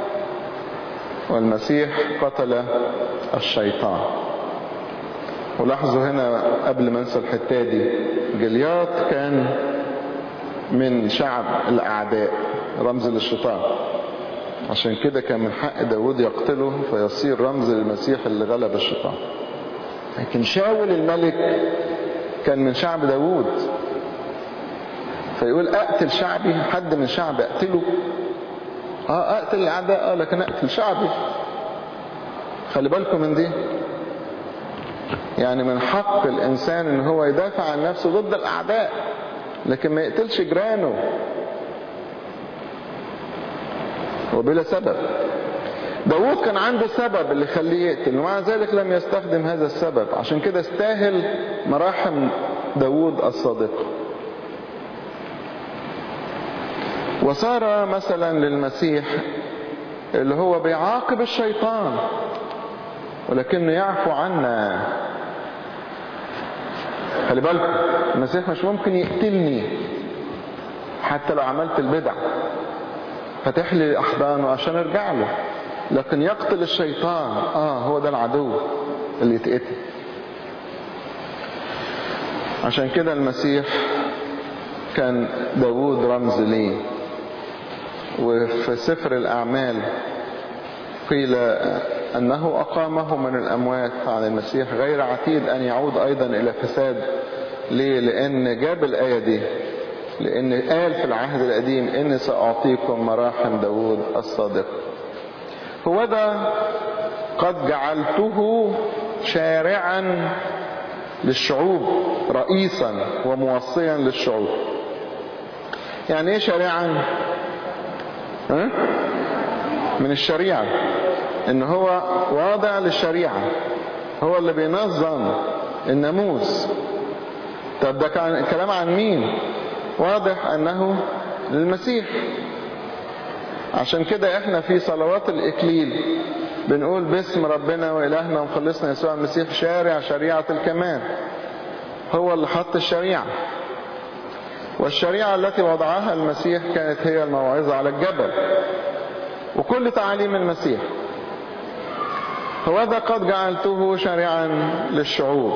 والمسيح قتل الشيطان ولاحظوا هنا قبل ما انسى الحته دي جلياط كان من شعب الاعداء رمز للشيطان عشان كده كان من حق داود يقتله فيصير رمز للمسيح اللي غلب الشيطان لكن شاول الملك كان من شعب داود فيقول اقتل شعبي حد من شعبي اقتله اه اقتل الاعداء اه لكن اقتل شعبي خلي بالكم من دي يعني من حق الانسان ان هو يدافع عن نفسه ضد الاعداء لكن ما يقتلش جيرانه وبلا سبب داود كان عنده سبب اللي يخليه يقتل ومع ذلك لم يستخدم هذا السبب عشان كده استاهل مراحم داود الصادقه وصار مثلا للمسيح اللي هو بيعاقب الشيطان ولكنه يعفو عنا خلي بالكم المسيح مش ممكن يقتلني حتى لو عملت البدع فتح لي احضانه عشان ارجع له لكن يقتل الشيطان اه هو ده العدو اللي يتقتل عشان كده المسيح كان داوود رمز ليه وفي سفر الأعمال قيل أنه أقامه من الأموات عن المسيح غير عتيد أن يعود أيضا إلى فساد ليه؟ لأن جاب الآية دي لأن قال في العهد القديم إني سأعطيكم مراحم داود الصادق هو ده قد جعلته شارعا للشعوب رئيسا وموصيا للشعوب يعني ايه شارعا ها؟ من الشريعة ان هو واضع للشريعة هو اللي بينظم الناموس طب ده كان كلام عن مين واضح انه للمسيح عشان كده احنا في صلوات الاكليل بنقول باسم ربنا والهنا ومخلصنا يسوع المسيح شارع شريعة الكمال هو اللي حط الشريعة والشريعة التي وضعها المسيح كانت هي الموعظة على الجبل وكل تعاليم المسيح فوذا قد جعلته شريعا للشعوب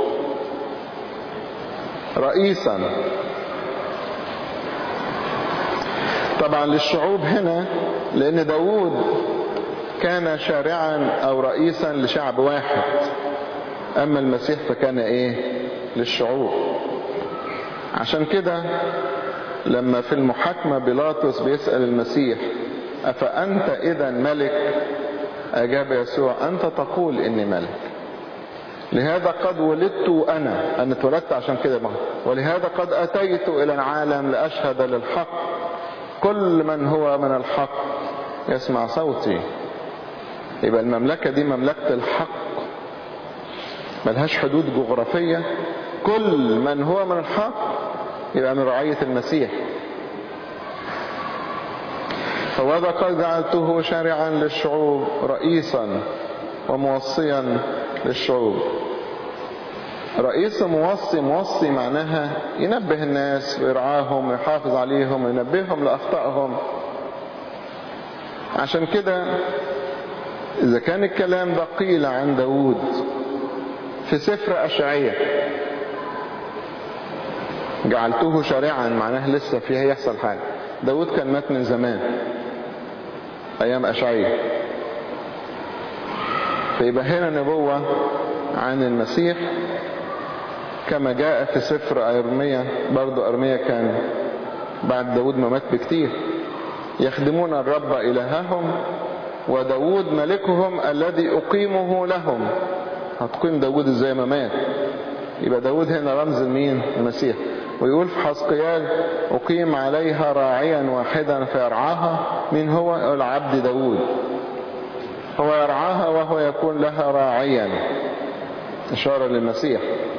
رئيسا طبعا للشعوب هنا لان داود كان شارعا او رئيسا لشعب واحد اما المسيح فكان ايه للشعوب عشان كده لما في المحاكمة بيلاطس بيسأل المسيح أفأنت إذا ملك أجاب يسوع أنت تقول إني ملك لهذا قد ولدت أنا أنا اتولدت عشان كده ما ولهذا قد أتيت إلى العالم لأشهد للحق كل من هو من الحق يسمع صوتي يبقى المملكة دي مملكة الحق ملهاش حدود جغرافية كل من هو من الحق يبقى من رعية المسيح فوذا قد جعلته شارعا للشعوب رئيسا وموصيا للشعوب رئيس موصي موصي معناها ينبه الناس ويرعاهم ويحافظ عليهم وينبههم لأخطائهم عشان كده إذا كان الكلام ده قيل عن داود في سفر أشعية جعلته شارعا معناه لسه فيه هيحصل حاجة داود كان مات من زمان أيام أشعية فيبقى هنا نبوة عن المسيح كما جاء في سفر أرمية برضو أرمية كان بعد داود ما مات بكتير يخدمون الرب إلههم وداود ملكهم الذي أقيمه لهم هتقيم داود ازاي ما مات يبقى داود هنا رمز مين المسيح ويقول في حسقيال أقيم عليها راعيا واحدا فيرعاها من هو العبد داود هو يرعاها وهو يكون لها راعيا إشارة للمسيح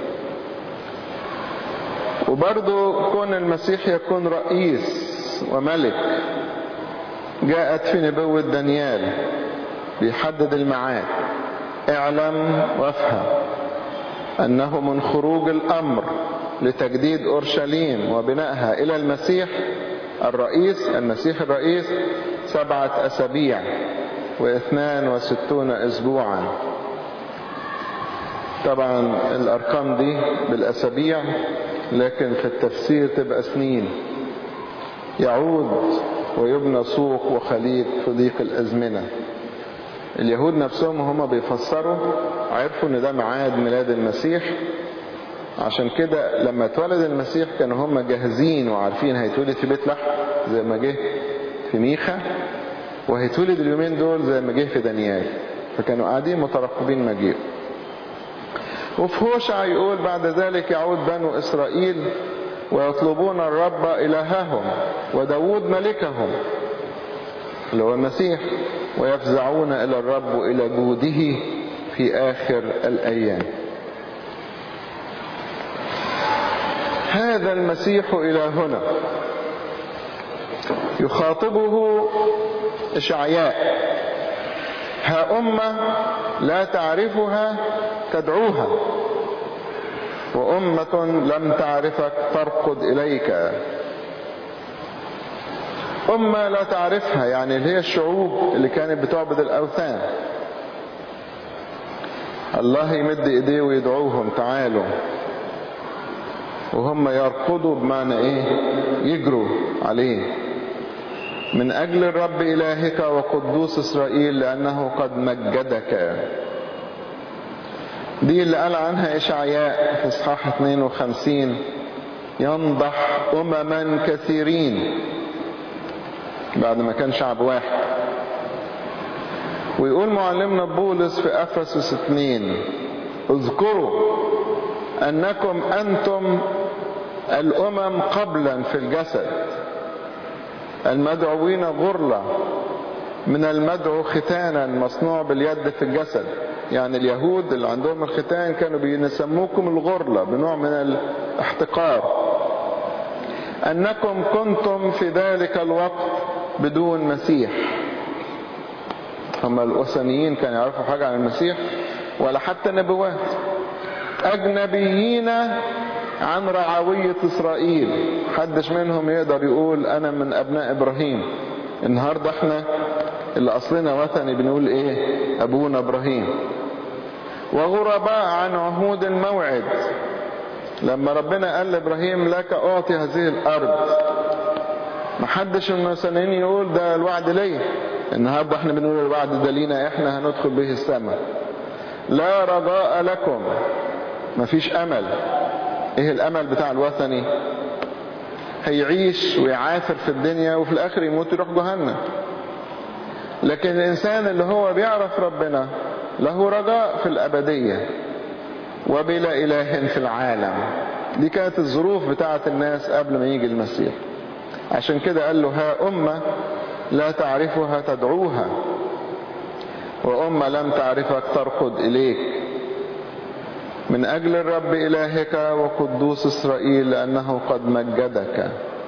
وبرضو كون المسيح يكون رئيس وملك جاءت في نبوة دانيال بيحدد المعاد اعلم وافهم أنه من خروج الأمر لتجديد أورشليم وبنائها إلى المسيح الرئيس المسيح الرئيس سبعة أسابيع واثنان وستون أسبوعا طبعا الأرقام دي بالأسابيع لكن في التفسير تبقى سنين يعود ويبنى سوق وخليج في ضيق الأزمنة اليهود نفسهم هم بيفسروا عرفوا ان ده ميعاد ميلاد المسيح عشان كده لما اتولد المسيح كانوا هم جاهزين وعارفين هيتولد في بيت لحم زي ما جه في ميخا وهيتولد اليومين دول زي ما جه في دانيال فكانوا قاعدين مترقبين مجيء وفي هوشع يقول بعد ذلك يعود بنو إسرائيل ويطلبون الرب إلههم وداود ملكهم اللي هو المسيح ويفزعون إلى الرب إلى جوده في آخر الأيام هذا المسيح إلى هنا يخاطبه إشعياء ها أمة لا تعرفها تدعوها وأمة لم تعرفك ترقد إليك أمة لا تعرفها يعني اللي هي الشعوب اللي كانت بتعبد الأوثان الله يمد إيديه ويدعوهم تعالوا وهم يرقدوا بمعنى إيه يجروا عليه من أجل الرب إلهك وقدوس إسرائيل لأنه قد مجدك دي اللي قال عنها إشعياء في إصحاح 52 ينضح أمما كثيرين بعد ما كان شعب واحد ويقول معلمنا بولس في أفسس 2 اذكروا أنكم أنتم الأمم قبلا في الجسد المدعوين غرلة من المدعو ختانا مصنوع باليد في الجسد يعني اليهود اللي عندهم الختان كانوا بيسموكم الغرلة بنوع من الاحتقار أنكم كنتم في ذلك الوقت بدون مسيح هم الوثنيين كانوا يعرفوا حاجة عن المسيح ولا حتى نبوات أجنبيين عن رعوية إسرائيل حدش منهم يقدر يقول أنا من أبناء إبراهيم النهاردة احنا اللي أصلنا وثني بنقول إيه أبونا إبراهيم وغرباء عن عهود الموعد لما ربنا قال لإبراهيم لك أعطي هذه الأرض محدش من المسلمين يقول ده الوعد ليا النهاردة احنا بنقول الوعد ده لينا احنا هندخل به السماء لا رجاء لكم مفيش امل ايه الامل بتاع الوثني هيعيش ويعافر في الدنيا وفي الاخر يموت يروح جهنم لكن الانسان اللي هو بيعرف ربنا له رجاء في الابدية وبلا اله في العالم دي كانت الظروف بتاعة الناس قبل ما يجي المسيح عشان كده قال له ها امة لا تعرفها تدعوها وأمة لم تعرفك ترقد إليك من أجل الرب إلهك وقدوس إسرائيل لأنه قد مجدك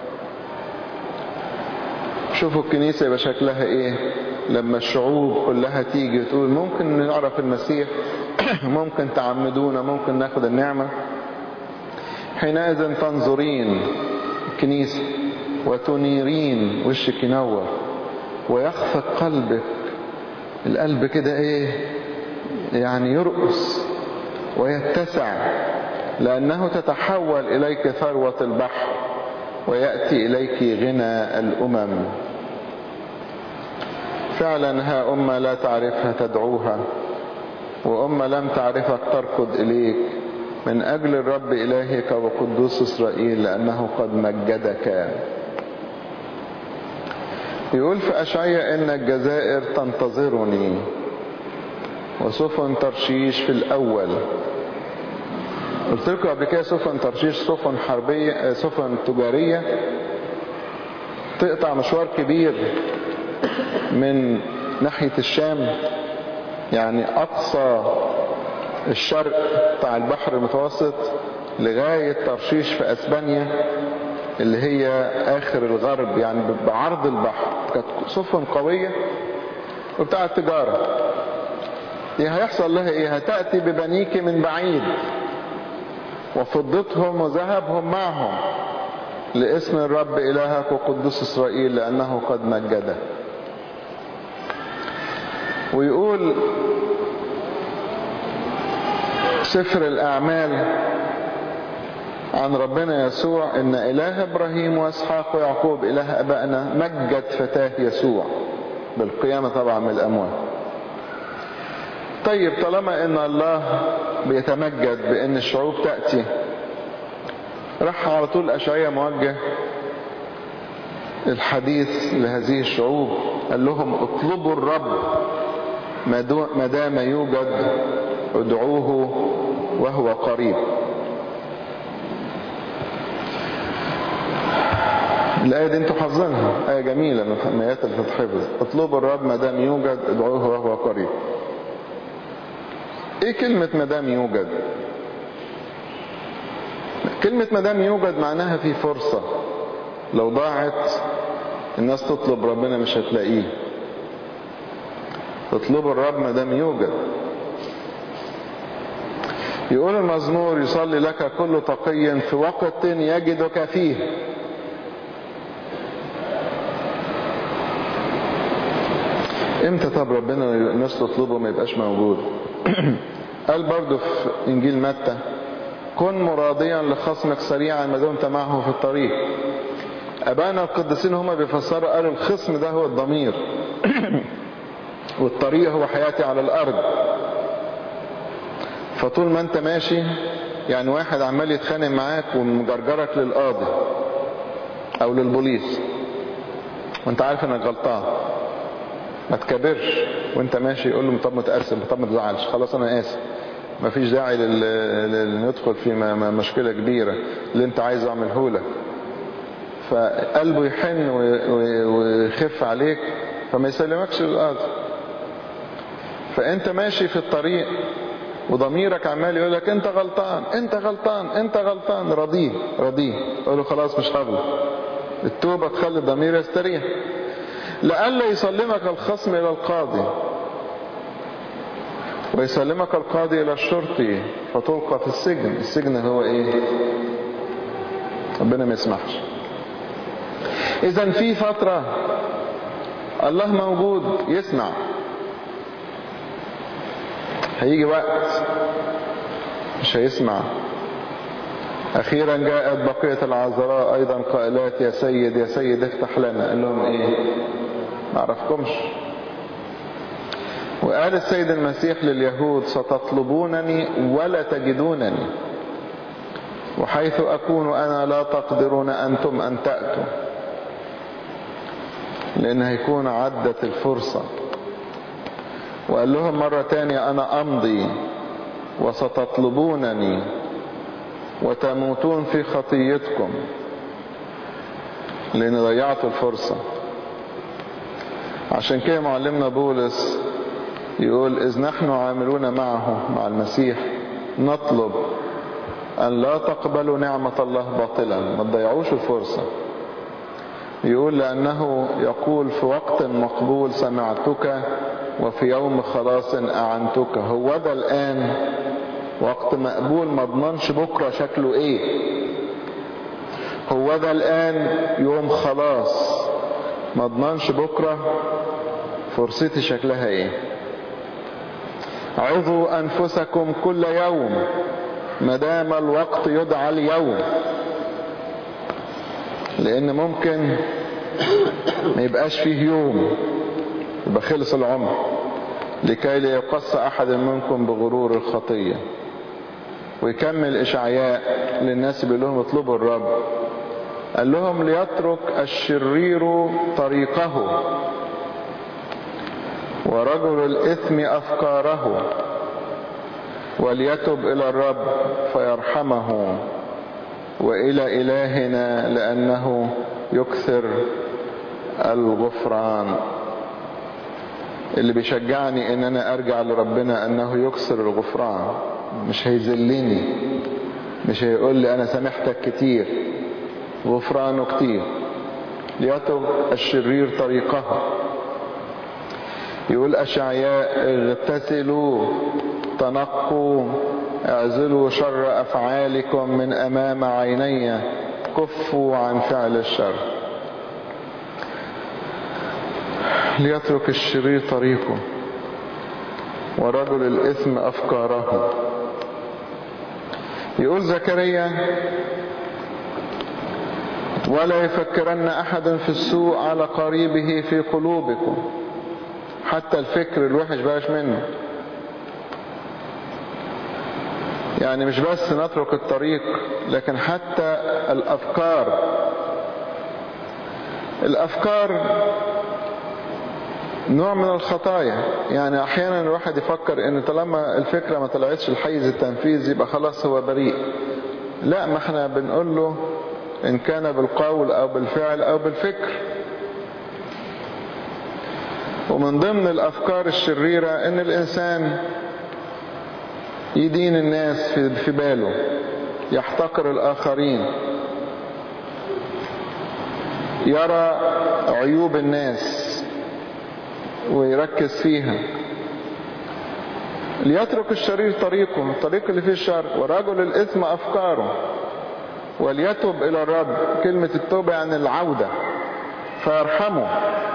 شوفوا الكنيسة يبقى شكلها إيه لما الشعوب كلها تيجي تقول ممكن نعرف المسيح ممكن تعمدونا ممكن ناخد النعمة حينئذ تنظرين الكنيسة وتنيرين وشك ينور ويخفق قلبك القلب كده ايه يعني يرقص ويتسع لأنه تتحول إليك ثروة البحر ويأتي إليك غنى الأمم فعلا ها أمة لا تعرفها تدعوها وأمة لم تعرفك تركض إليك من أجل الرب إلهك وقدوس إسرائيل لأنه قد مجدك يقول في أشعية إن الجزائر تنتظرني وسفن ترشيش في الأول قلت لكم قبل كده سفن ترشيش سفن حربية سفن تجارية تقطع مشوار كبير من ناحية الشام يعني أقصى الشرق بتاع البحر المتوسط لغاية ترشيش في أسبانيا اللي هي آخر الغرب يعني بعرض البحر كانت سفن قوية وبتاع التجارة دي هيحصل لها ايه هتأتي ببنيك من بعيد وفضتهم وذهبهم معهم لاسم الرب إلهك وقدوس إسرائيل لأنه قد مجده ويقول سفر الأعمال عن ربنا يسوع إن إله إبراهيم وإسحاق ويعقوب إله أبائنا مجد فتاه يسوع بالقيامة طبعا من الأموات طيب طالما إن الله بيتمجد بإن الشعوب تأتي راح على طول أشعية موجه الحديث لهذه الشعوب قال لهم اطلبوا الرب ما دام يوجد ادعوه وهو قريب الآية دي انتوا حافظينها آية جميلة من الآيات اللي تتحفظ اطلبوا الرب ما دام يوجد ادعوه وهو قريب ايه كلمة ما دام يوجد كلمة ما دام يوجد معناها في فرصة لو ضاعت الناس تطلب ربنا مش هتلاقيه تطلب الرب ما دام يوجد يقول المزمور يصلي لك كل تقي في وقت يجدك فيه امتى طب ربنا الناس تطلبه ما يبقاش موجود قال برضو في انجيل متى كن مراضيا لخصمك سريعا ما دمت معه في الطريق ابانا القديسين هما بيفسروا قالوا الخصم ده هو الضمير والطريق هو حياتي على الارض فطول ما انت ماشي يعني واحد عمال يتخانق معاك ومجرجرك للقاضي او للبوليس وانت عارف انك غلطان ما تكبرش وانت ماشي يقول له طب متأسف طب ما تزعلش خلاص انا اسف مفيش داعي لل... ندخل في مشكلة كبيرة اللي انت عايز اعمله لك فقلبه يحن ويخف عليك فما يسلمكش للقاضي فانت ماشي في الطريق وضميرك عمال يقول لك انت غلطان انت غلطان انت غلطان رضيه رضيه قول له خلاص مش هغلط التوبة تخلي الضمير يستريح لئلا يسلمك الخصم الى القاضي ويسلمك القاضي الى الشرطي فتلقى في السجن السجن هو ايه ربنا ما يسمحش اذا في فترة الله موجود يسمع هيجي وقت مش هيسمع اخيرا جاءت بقية العذراء ايضا قائلات يا سيد يا سيد افتح لنا قال لهم ايه ما اعرفكمش وقال السيد المسيح لليهود ستطلبونني ولا تجدونني وحيث اكون انا لا تقدرون انتم ان تأتوا لان هيكون عدت الفرصة وقال لهم مرة تانية انا امضي وستطلبونني وتموتون في خطيتكم لان ضيعتوا الفرصة عشان كده معلمنا بولس يقول إذ نحن عاملون معه مع المسيح نطلب أن لا تقبلوا نعمة الله باطلا ما تضيعوش الفرصة يقول لأنه يقول في وقت مقبول سمعتك وفي يوم خلاص أعنتك هو ده الآن وقت مقبول ما ضمنش بكرة شكله ايه هو ده الآن يوم خلاص ما ضمنش بكرة فرصتي شكلها ايه عظوا أنفسكم كل يوم مدام الوقت يدعى اليوم لأن ممكن ما يبقاش فيه يوم يبقى خلص العمر لكي لا يقص أحد منكم بغرور الخطية ويكمل إشعياء للناس بيقول لهم اطلبوا الرب قال لهم ليترك الشرير طريقه ورجل الإثم أفكاره وليتب إلى الرب فيرحمه وإلى إلهنا لأنه يكثر الغفران اللي بيشجعني ان انا ارجع لربنا انه يكسر الغفران مش هيذلني مش هيقول لي انا سامحتك كتير غفرانه كتير ليتب الشرير طريقها يقول اشعياء اغتسلوا تنقوا اعزلوا شر افعالكم من امام عيني كفوا عن فعل الشر ليترك الشرير طريقه ورجل الإثم أفكاره يقول زكريا ولا يفكرن أحد في السوء على قريبه في قلوبكم حتى الفكر الوحش بلاش منه يعني مش بس نترك الطريق لكن حتى الأفكار الأفكار نوع من الخطايا يعني احيانا الواحد يفكر ان طالما الفكرة ما طلعتش الحيز التنفيذ يبقى خلاص هو بريء لا ما احنا بنقول له ان كان بالقول او بالفعل او بالفكر ومن ضمن الافكار الشريرة ان الانسان يدين الناس في باله يحتقر الاخرين يرى عيوب الناس ويركز فيها ليترك الشرير طريقه الطريق اللي فيه الشر ورجل الإثم أفكاره وليتب إلى الرب كلمة التوبة يعني العودة فيرحمه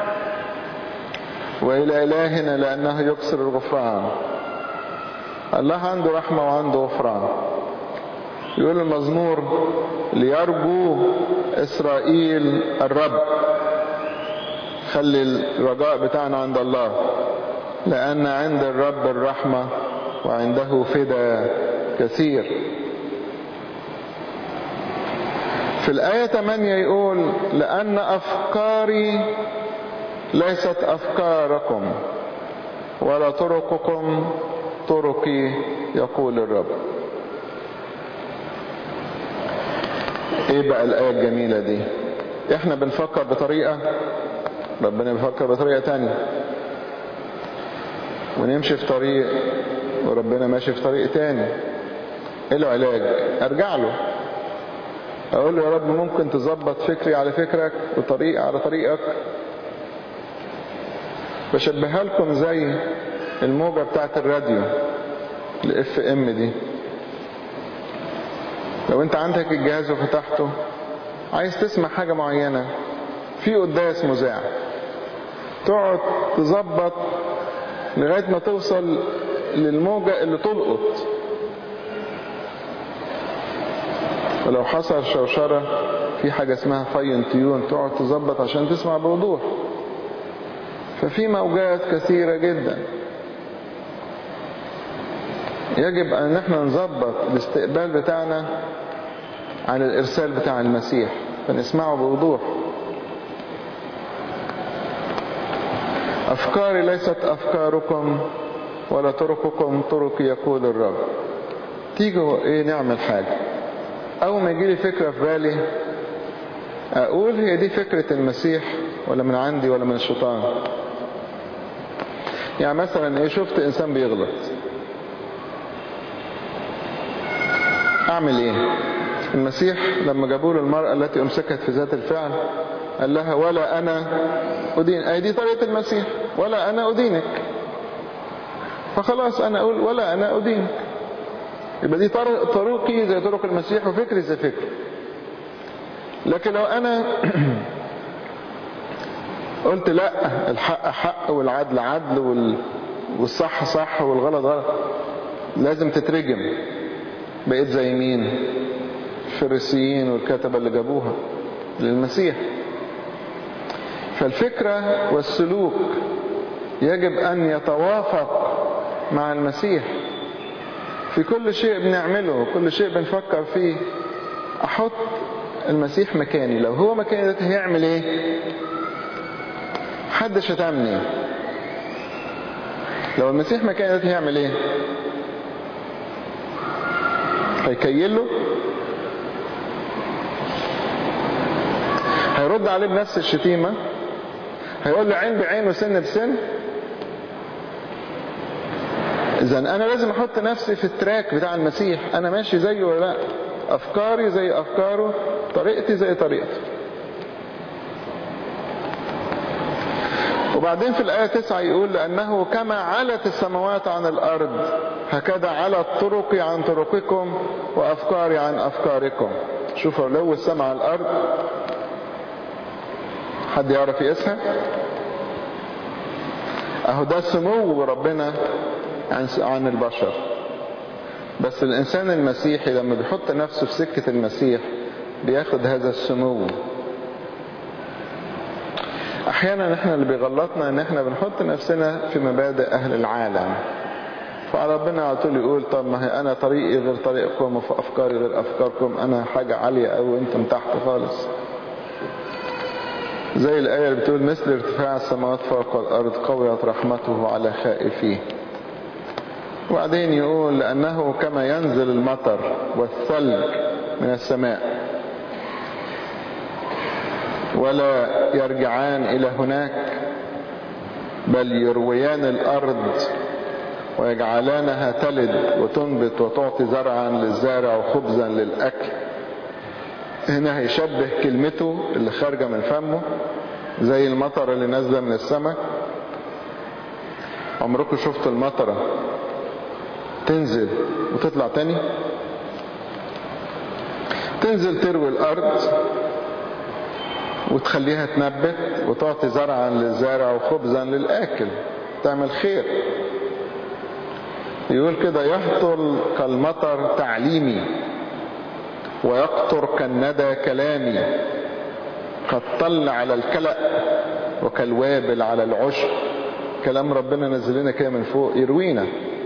وإلى إلهنا لأنه يكسر الغفران الله عنده رحمة وعنده غفران يقول المزمور ليرجو إسرائيل الرب خلي الرجاء بتاعنا عند الله لأن عند الرب الرحمة وعنده فدا كثير في الآية 8 يقول لأن أفكاري ليست أفكاركم ولا طرقكم طرقي يقول الرب ايه بقى الآية الجميلة دي احنا بنفكر بطريقة ربنا بيفكر بطريقة تانية ونمشي في طريق وربنا ماشي في طريق تاني ايه العلاج ارجع له اقول له يا رب ممكن تظبط فكري على فكرك وطريقي على طريقك بشبهها لكم زي الموجة بتاعت الراديو الاف ام دي لو انت عندك الجهاز وفتحته عايز تسمع حاجة معينة في قداس مذاع تقعد تظبط لغاية ما توصل للموجة اللي تلقط ولو حصل شوشرة في حاجة اسمها فاين تيون تقعد تظبط عشان تسمع بوضوح ففي موجات كثيرة جدا يجب ان احنا نظبط الاستقبال بتاعنا عن الارسال بتاع المسيح فنسمعه بوضوح افكاري ليست افكاركم ولا طرقكم طرقي يقول الرب تيجوا ايه نعمل حاجة اول ما يجيلي فكرة في بالي اقول هي دي فكرة المسيح ولا من عندي ولا من الشيطان يعني مثلا ايه شفت انسان بيغلط اعمل ايه المسيح لما جابوا له المرأة التي امسكت في ذات الفعل قال لها ولا انا ادين اي دي طريقة المسيح ولا انا ادينك فخلاص انا اقول ولا انا ادينك يبقى دي طريقي زي طرق المسيح وفكري زي فكري لكن لو انا قلت لا الحق حق والعدل عدل والصح صح والغلط غلط لازم تترجم بقيت زي مين الفريسيين والكتبة اللي جابوها للمسيح فالفكرة والسلوك يجب أن يتوافق مع المسيح في كل شيء بنعمله كل شيء بنفكر فيه أحط المسيح مكاني لو هو مكاني ده هيعمل ايه محدش هتعمل ايه لو المسيح مكاني ده هيعمل ايه هيكيله هيرد عليه بنفس الشتيمة هيقول له عين بعين وسن بسن اذا انا لازم احط نفسي في التراك بتاع المسيح انا ماشي زيه ولا لا افكاري زي افكاره طريقتي زي طريقته وبعدين في الآية 9 يقول لأنه كما علت السماوات عن الأرض هكذا علت طرقي عن طرقكم وأفكاري عن أفكاركم شوفوا لو السماء على الأرض حد يعرف يقيسها أهو ده سمو ربنا عن عن البشر بس الإنسان المسيحي لما بيحط نفسه في سكة المسيح بياخد هذا السمو احيانا احنا اللي بيغلطنا ان احنا بنحط نفسنا في مبادئ اهل العالم فربنا على طول يقول طب ما هي انا طريقي غير طريقكم وافكاري غير افكاركم انا حاجة عالية او انتم تحت خالص زي الآية اللي بتقول مثل ارتفاع السماوات فوق الأرض قويت رحمته على خائفيه وبعدين يقول لأنه كما ينزل المطر والثلج من السماء ولا يرجعان إلى هناك بل يرويان الأرض ويجعلانها تلد وتنبت وتعطي زرعا للزارع وخبزا للأكل هنا هيشبه كلمته اللي خارجة من فمه زي المطر اللي نازلة من السماء عمركم شفتوا المطرة تنزل وتطلع تاني تنزل تروي الأرض وتخليها تنبت وتعطي زرعا للزارع وخبزا للآكل تعمل خير يقول كده يهطل كالمطر تعليمي ويقطر كالندى كلامي قد طل على الكلأ وكالوابل على العشب كلام ربنا نزل لنا كده من فوق يروينا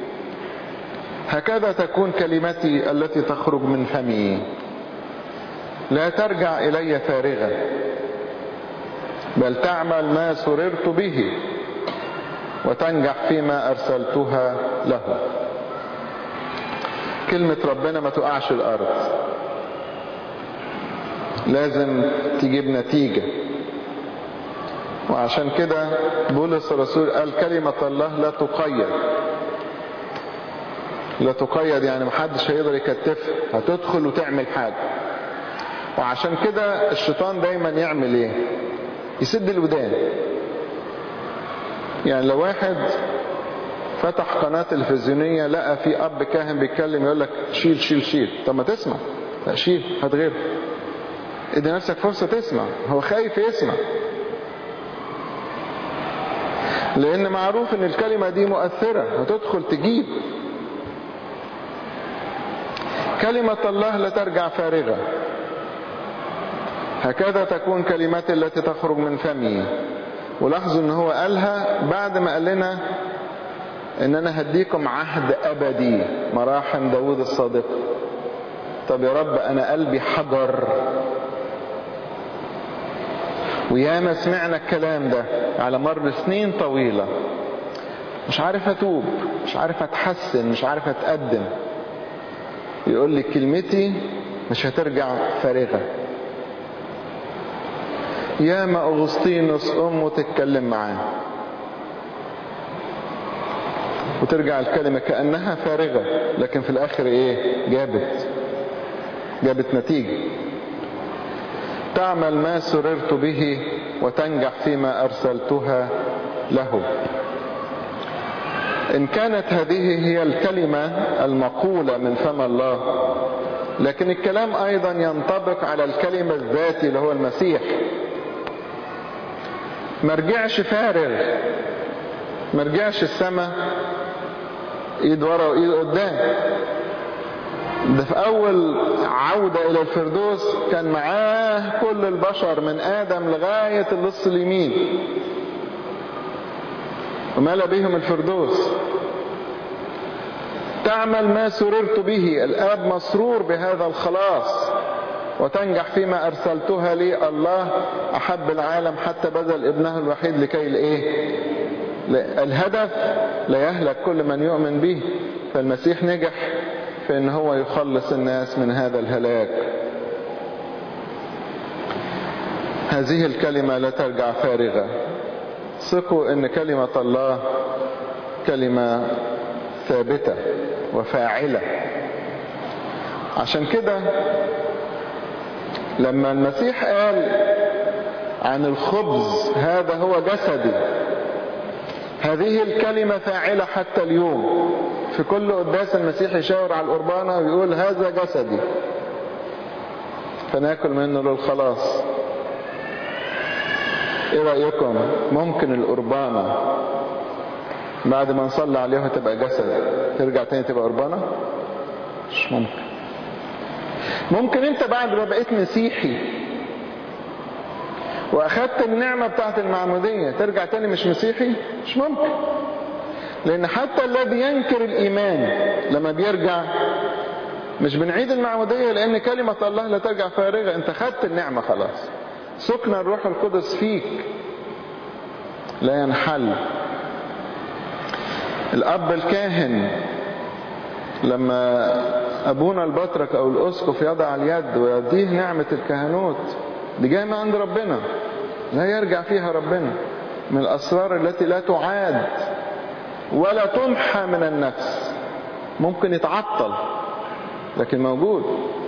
هكذا تكون كلمتي التي تخرج من فمي لا ترجع إلي فارغة بل تعمل ما سررت به وتنجح فيما أرسلتها له كلمة ربنا ما تقعش الأرض لازم تجيب نتيجة وعشان كده بولس الرسول قال كلمة الله لا تقيد لا تقيد يعني محدش هيقدر يكتفها هتدخل وتعمل حاجة وعشان كده الشيطان دايما يعمل ايه يسد الودان يعني لو واحد فتح قناة تلفزيونية لقى في اب كاهن بيتكلم يقول لك شيل شيل شيل طب ما تسمع لا شيل هات غيره ادي نفسك فرصة تسمع هو خايف يسمع لان معروف ان الكلمة دي مؤثرة هتدخل تجيب كلمة الله لا ترجع فارغة هكذا تكون كلمات التي تخرج من فمي ولاحظوا ان هو قالها بعد ما قال لنا ان انا هديكم عهد ابدي مراحم داود الصادق طب يا رب انا قلبي حجر وياما سمعنا الكلام ده على مر سنين طويلة مش عارف اتوب مش عارف اتحسن مش عارف اتقدم يقول لي كلمتي مش هترجع فارغة ياما اغسطينوس امه تتكلم معاه وترجع الكلمة كأنها فارغة لكن في الاخر ايه جابت جابت نتيجة تعمل ما سررت به وتنجح فيما أرسلتها له إن كانت هذه هي الكلمة المقولة من فم الله لكن الكلام أيضا ينطبق على الكلمة الذاتي اللي هو المسيح مرجعش فارغ مرجعش السماء ايد ورا وايد قدام ده في اول عودة الى الفردوس كان معاه كل البشر من ادم لغاية اللص اليمين ومال بهم الفردوس تعمل ما سررت به الاب مسرور بهذا الخلاص وتنجح فيما ارسلتها لي الله احب العالم حتى بذل ابنه الوحيد لكي الايه الهدف لا يهلك كل من يؤمن به فالمسيح نجح في ان هو يخلص الناس من هذا الهلاك هذه الكلمة لا ترجع فارغة ثقوا ان كلمة الله كلمة ثابتة وفاعلة عشان كده لما المسيح قال عن الخبز هذا هو جسدي هذه الكلمة فاعلة حتى اليوم في كل قداس المسيح يشاور على القربانة ويقول هذا جسدي فناكل منه للخلاص ايه رأيكم ممكن القربانة بعد ما نصلي عليها تبقى جسد ترجع تاني تبقى قربانة مش ممكن ممكن انت بعد ما بقيت مسيحي واخدت النعمة بتاعت المعمودية ترجع تاني مش مسيحي مش ممكن لان حتى الذي ينكر الايمان لما بيرجع مش بنعيد المعمودية لان كلمة الله لا ترجع فارغة انت خدت النعمة خلاص سكن الروح القدس فيك لا ينحل الاب الكاهن لما ابونا البطرك او الاسقف يضع اليد ويديه نعمة الكهنوت دي جايه من عند ربنا لا يرجع فيها ربنا من الاسرار التي لا تعاد ولا تمحى من النفس ممكن يتعطل لكن موجود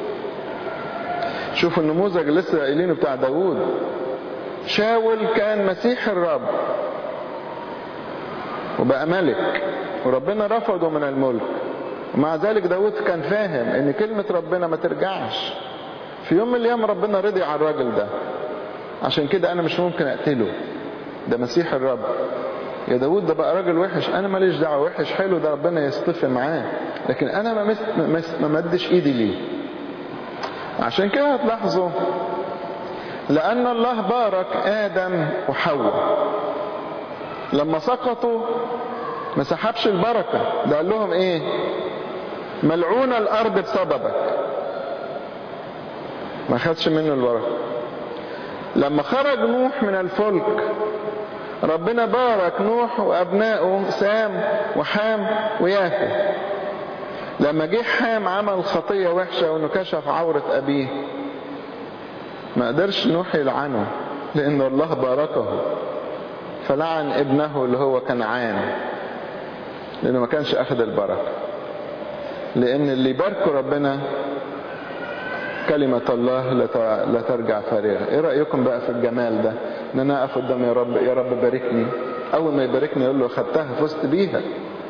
شوفوا النموذج اللي لسه قايلينه بتاع داوود شاول كان مسيح الرب وبقى ملك وربنا رفضه من الملك ومع ذلك داود كان فاهم ان كلمة ربنا ما ترجعش في يوم من الايام ربنا رضي على الراجل ده عشان كده انا مش ممكن اقتله ده مسيح الرب يا داود ده بقى راجل وحش انا ماليش دعوه وحش حلو ده ربنا يصطفي معاه لكن انا ما مست ما مدش ايدي ليه عشان كده هتلاحظوا لان الله بارك ادم وحواء لما سقطوا ما سحبش البركه ده قال لهم ايه ملعون الارض بسببك ما خدش منه البركه لما خرج نوح من الفلك ربنا بارك نوح وابنائه سام وحام ويافا لما جه حام عمل خطية وحشة وانه كشف عورة ابيه ما قدرش نوح يلعنه لان الله باركه فلعن ابنه اللي هو كنعان لانه ما كانش اخذ البركة لان اللي يباركه ربنا كلمة الله لا ترجع فارغة ايه رأيكم بقى في الجمال ده ان انا اقف قدام يا رب يا رب باركني اول ما يباركني يقول له خدتها فزت بيها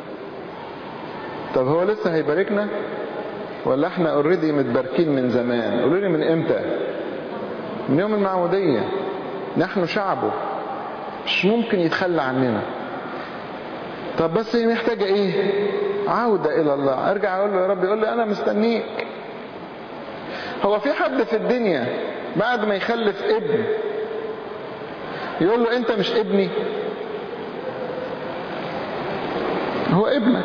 طب هو لسه هيباركنا ولا احنا اوريدي متباركين من زمان قولوا لي من امتى من يوم المعمودية نحن شعبه مش ممكن يتخلى عننا طب بس هي محتاجة ايه عودة الى الله ارجع اقول له يا رب يقول لي انا مستنيك هو في حد في الدنيا بعد ما يخلف ابن يقول له انت مش ابني هو ابنك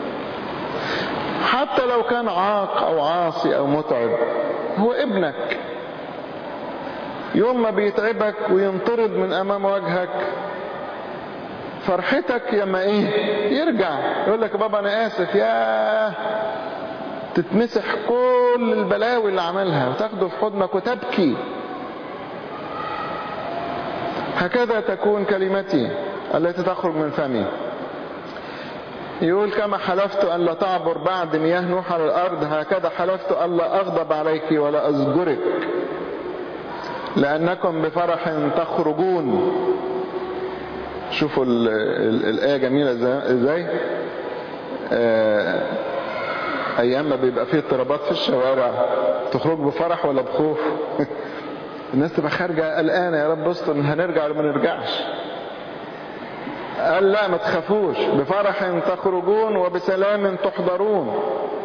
حتى لو كان عاق او عاصي او متعب هو ابنك يوم ما بيتعبك وينطرد من امام وجهك فرحتك يما ايه يرجع يقول لك بابا انا اسف يا تتمسح كل البلاوي اللي عملها وتاخده في حضنك وتبكي هكذا تكون كلمتي التي تخرج من فمي يقول كما حلفت أن لا تعبر بعد مياه نوح على الأرض هكذا حلفت أن لا أغضب عليك ولا أزجرك لأنكم بفرح تخرجون شوفوا ال ال الآية جميلة ازاي آه أيام ما بيبقى فيه اضطرابات في الشوارع تخرج بفرح ولا بخوف الناس تبقى خارجة قلقانة يا رب استر هنرجع ولا ما نرجعش قال لا ما تخافوش بفرح تخرجون وبسلام تحضرون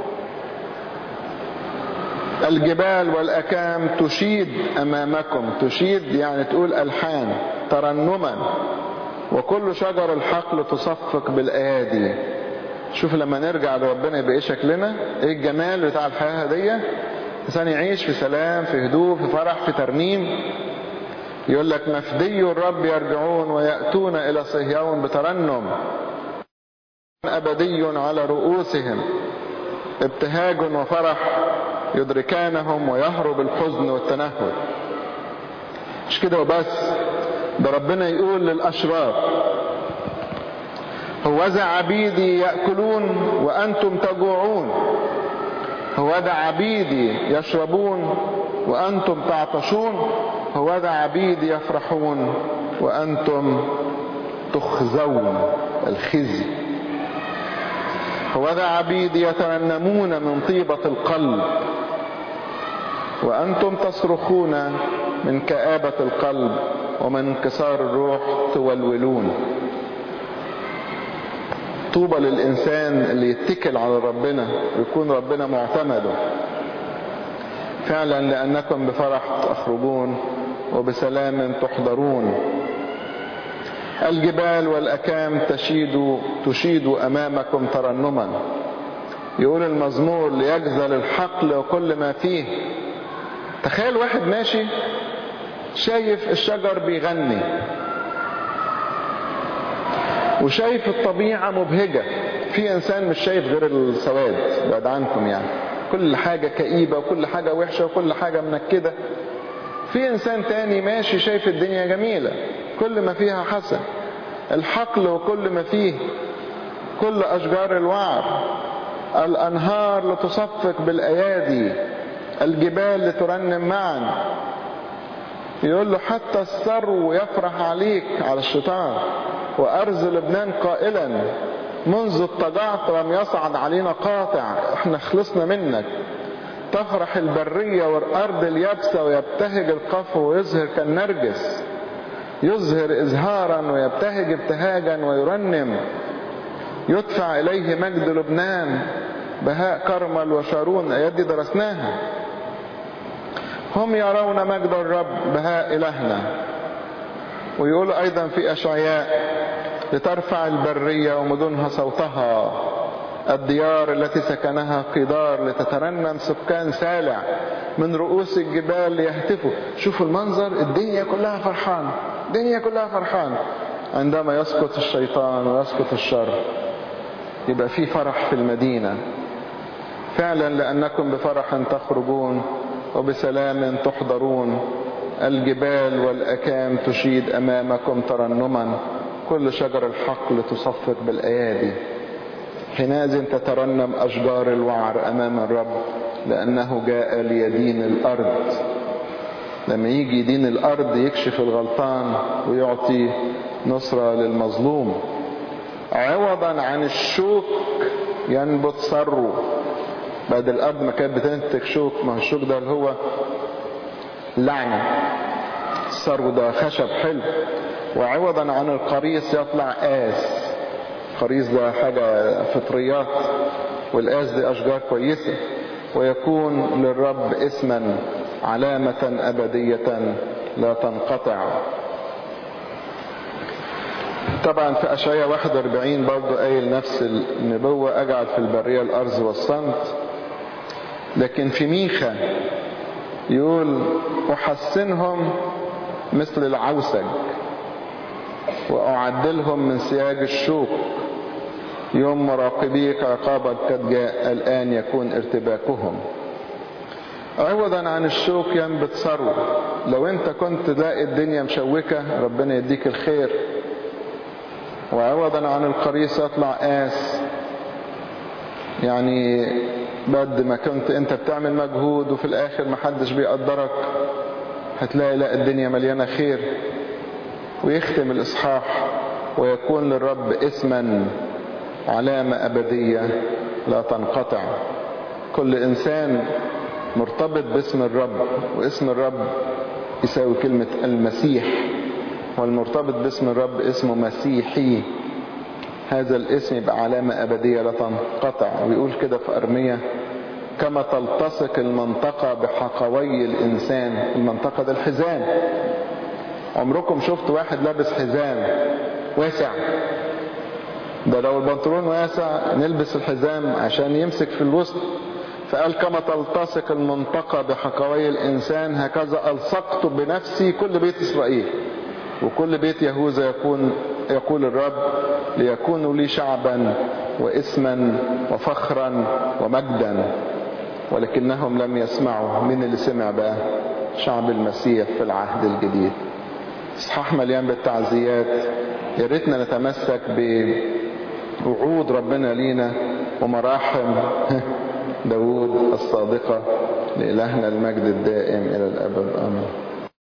الجبال والأكام تشيد أمامكم تشيد يعني تقول ألحان ترنما وكل شجر الحقل تصفق بالأيادي شوف لما نرجع لربنا يبقى ايه شكلنا ايه الجمال بتاع الحياة دي الانسان يعيش في سلام في هدوء في فرح في ترنيم يقول لك مفدي الرب يرجعون ويأتون إلى صهيون بترنم أبدي على رؤوسهم ابتهاج وفرح يدركانهم ويهرب الحزن والتنهد مش كده وبس ده ربنا يقول للأشرار هوذا عبيدي يأكلون وأنتم تجوعون هوذا عبيدي يشربون وأنتم تعطشون هوذا عبيدي يفرحون وأنتم تخزون الخزي هوذا عبيدي يترنمون من طيبة القلب وأنتم تصرخون من كآبة القلب ومن انكسار الروح تولولون طوبى للإنسان اللي يتكل على ربنا ويكون ربنا معتمده فعلا لأنكم بفرح تخرجون وبسلام تحضرون الجبال والأكام تشيد تشيد أمامكم ترنما يقول المزمور ليجزل الحقل وكل ما فيه تخيل واحد ماشي شايف الشجر بيغني وشايف الطبيعة مبهجة في إنسان مش شايف غير السواد بعد عنكم يعني كل حاجة كئيبة وكل حاجة وحشة وكل حاجة منكدة في إنسان تاني ماشي شايف الدنيا جميلة كل ما فيها حسن الحقل وكل ما فيه كل أشجار الوعر الأنهار لتصفق بالأيادي الجبال لترنم معا يقول له حتى الثرو يفرح عليك على الشيطان وأرز لبنان قائلا منذ اتجعت لم يصعد علينا قاطع احنا خلصنا منك تفرح البرية والأرض اليابسة ويبتهج القفو ويظهر كالنرجس يظهر إزهارا ويبتهج ابتهاجا ويرنم يدفع إليه مجد لبنان بهاء كرمل وشارون الآيات دي درسناها هم يرون مجد الرب بهاء إلهنا ويقول أيضا في أشعياء لترفع البرية ومدنها صوتها الديار التي سكنها قدار لتترنم سكان سالع من رؤوس الجبال ليهتفوا شوفوا المنظر الدنيا كلها فرحان الدنيا كلها فرحان عندما يسقط الشيطان ويسقط الشر يبقى في فرح في المدينة فعلا لأنكم بفرح تخرجون وبسلام تحضرون الجبال والأكام تشيد أمامكم ترنما كل شجر الحقل تصفق بالأيادي حينئذ تترنم أشجار الوعر أمام الرب لأنه جاء ليدين الأرض لما يجي يدين الأرض يكشف الغلطان ويعطي نصرة للمظلوم عوضا عن الشوك ينبت ثرو بعد الأرض ما كانت بتنتج شوك ما هو الشوك ده اللي هو لعنة الثرو ده خشب حلو وعوضا عن القريص يطلع آس القريص ده حاجة فطريات والآس دي أشجار كويسة ويكون للرب اسما علامة أبدية لا تنقطع طبعا في أشعياء 41 برضو قايل نفس النبوة أجعل في البرية الأرز والصمت لكن في ميخا يقول أحسنهم مثل العوسج وأعدلهم من سياج الشوك يوم مراقبيك عقابك قد جاء الآن يكون ارتباكهم عوضا عن الشوك ينبت ثرو لو انت كنت تلاقي الدنيا مشوكة ربنا يديك الخير وعوضا عن القريص يطلع آس يعني بعد ما كنت انت بتعمل مجهود وفي الاخر محدش بيقدرك هتلاقي لا الدنيا مليانة خير ويختم الاصحاح ويكون للرب اسما علامة ابدية لا تنقطع كل انسان مرتبط باسم الرب واسم الرب يساوي كلمة المسيح والمرتبط باسم الرب اسمه مسيحي هذا الاسم يبقى علامة أبدية لا تنقطع ويقول كده في أرمية كما تلتصق المنطقة بحقوي الإنسان المنطقة ده الحزام عمركم شفت واحد لابس حزام واسع ده لو البنطلون واسع نلبس الحزام عشان يمسك في الوسط فقال كما تلتصق المنطقة بحقوي الإنسان هكذا ألصقت بنفسي كل بيت إسرائيل وكل بيت يهوذا يكون يقول الرب ليكونوا لي شعبا واسما وفخرا ومجدا ولكنهم لم يسمعوا من اللي سمع بقى شعب المسيح في العهد الجديد اصحاح مليان بالتعزيات يا ريتنا نتمسك بوعود ربنا لينا ومراحم داود الصادقة لإلهنا المجد الدائم إلى الأبد آمين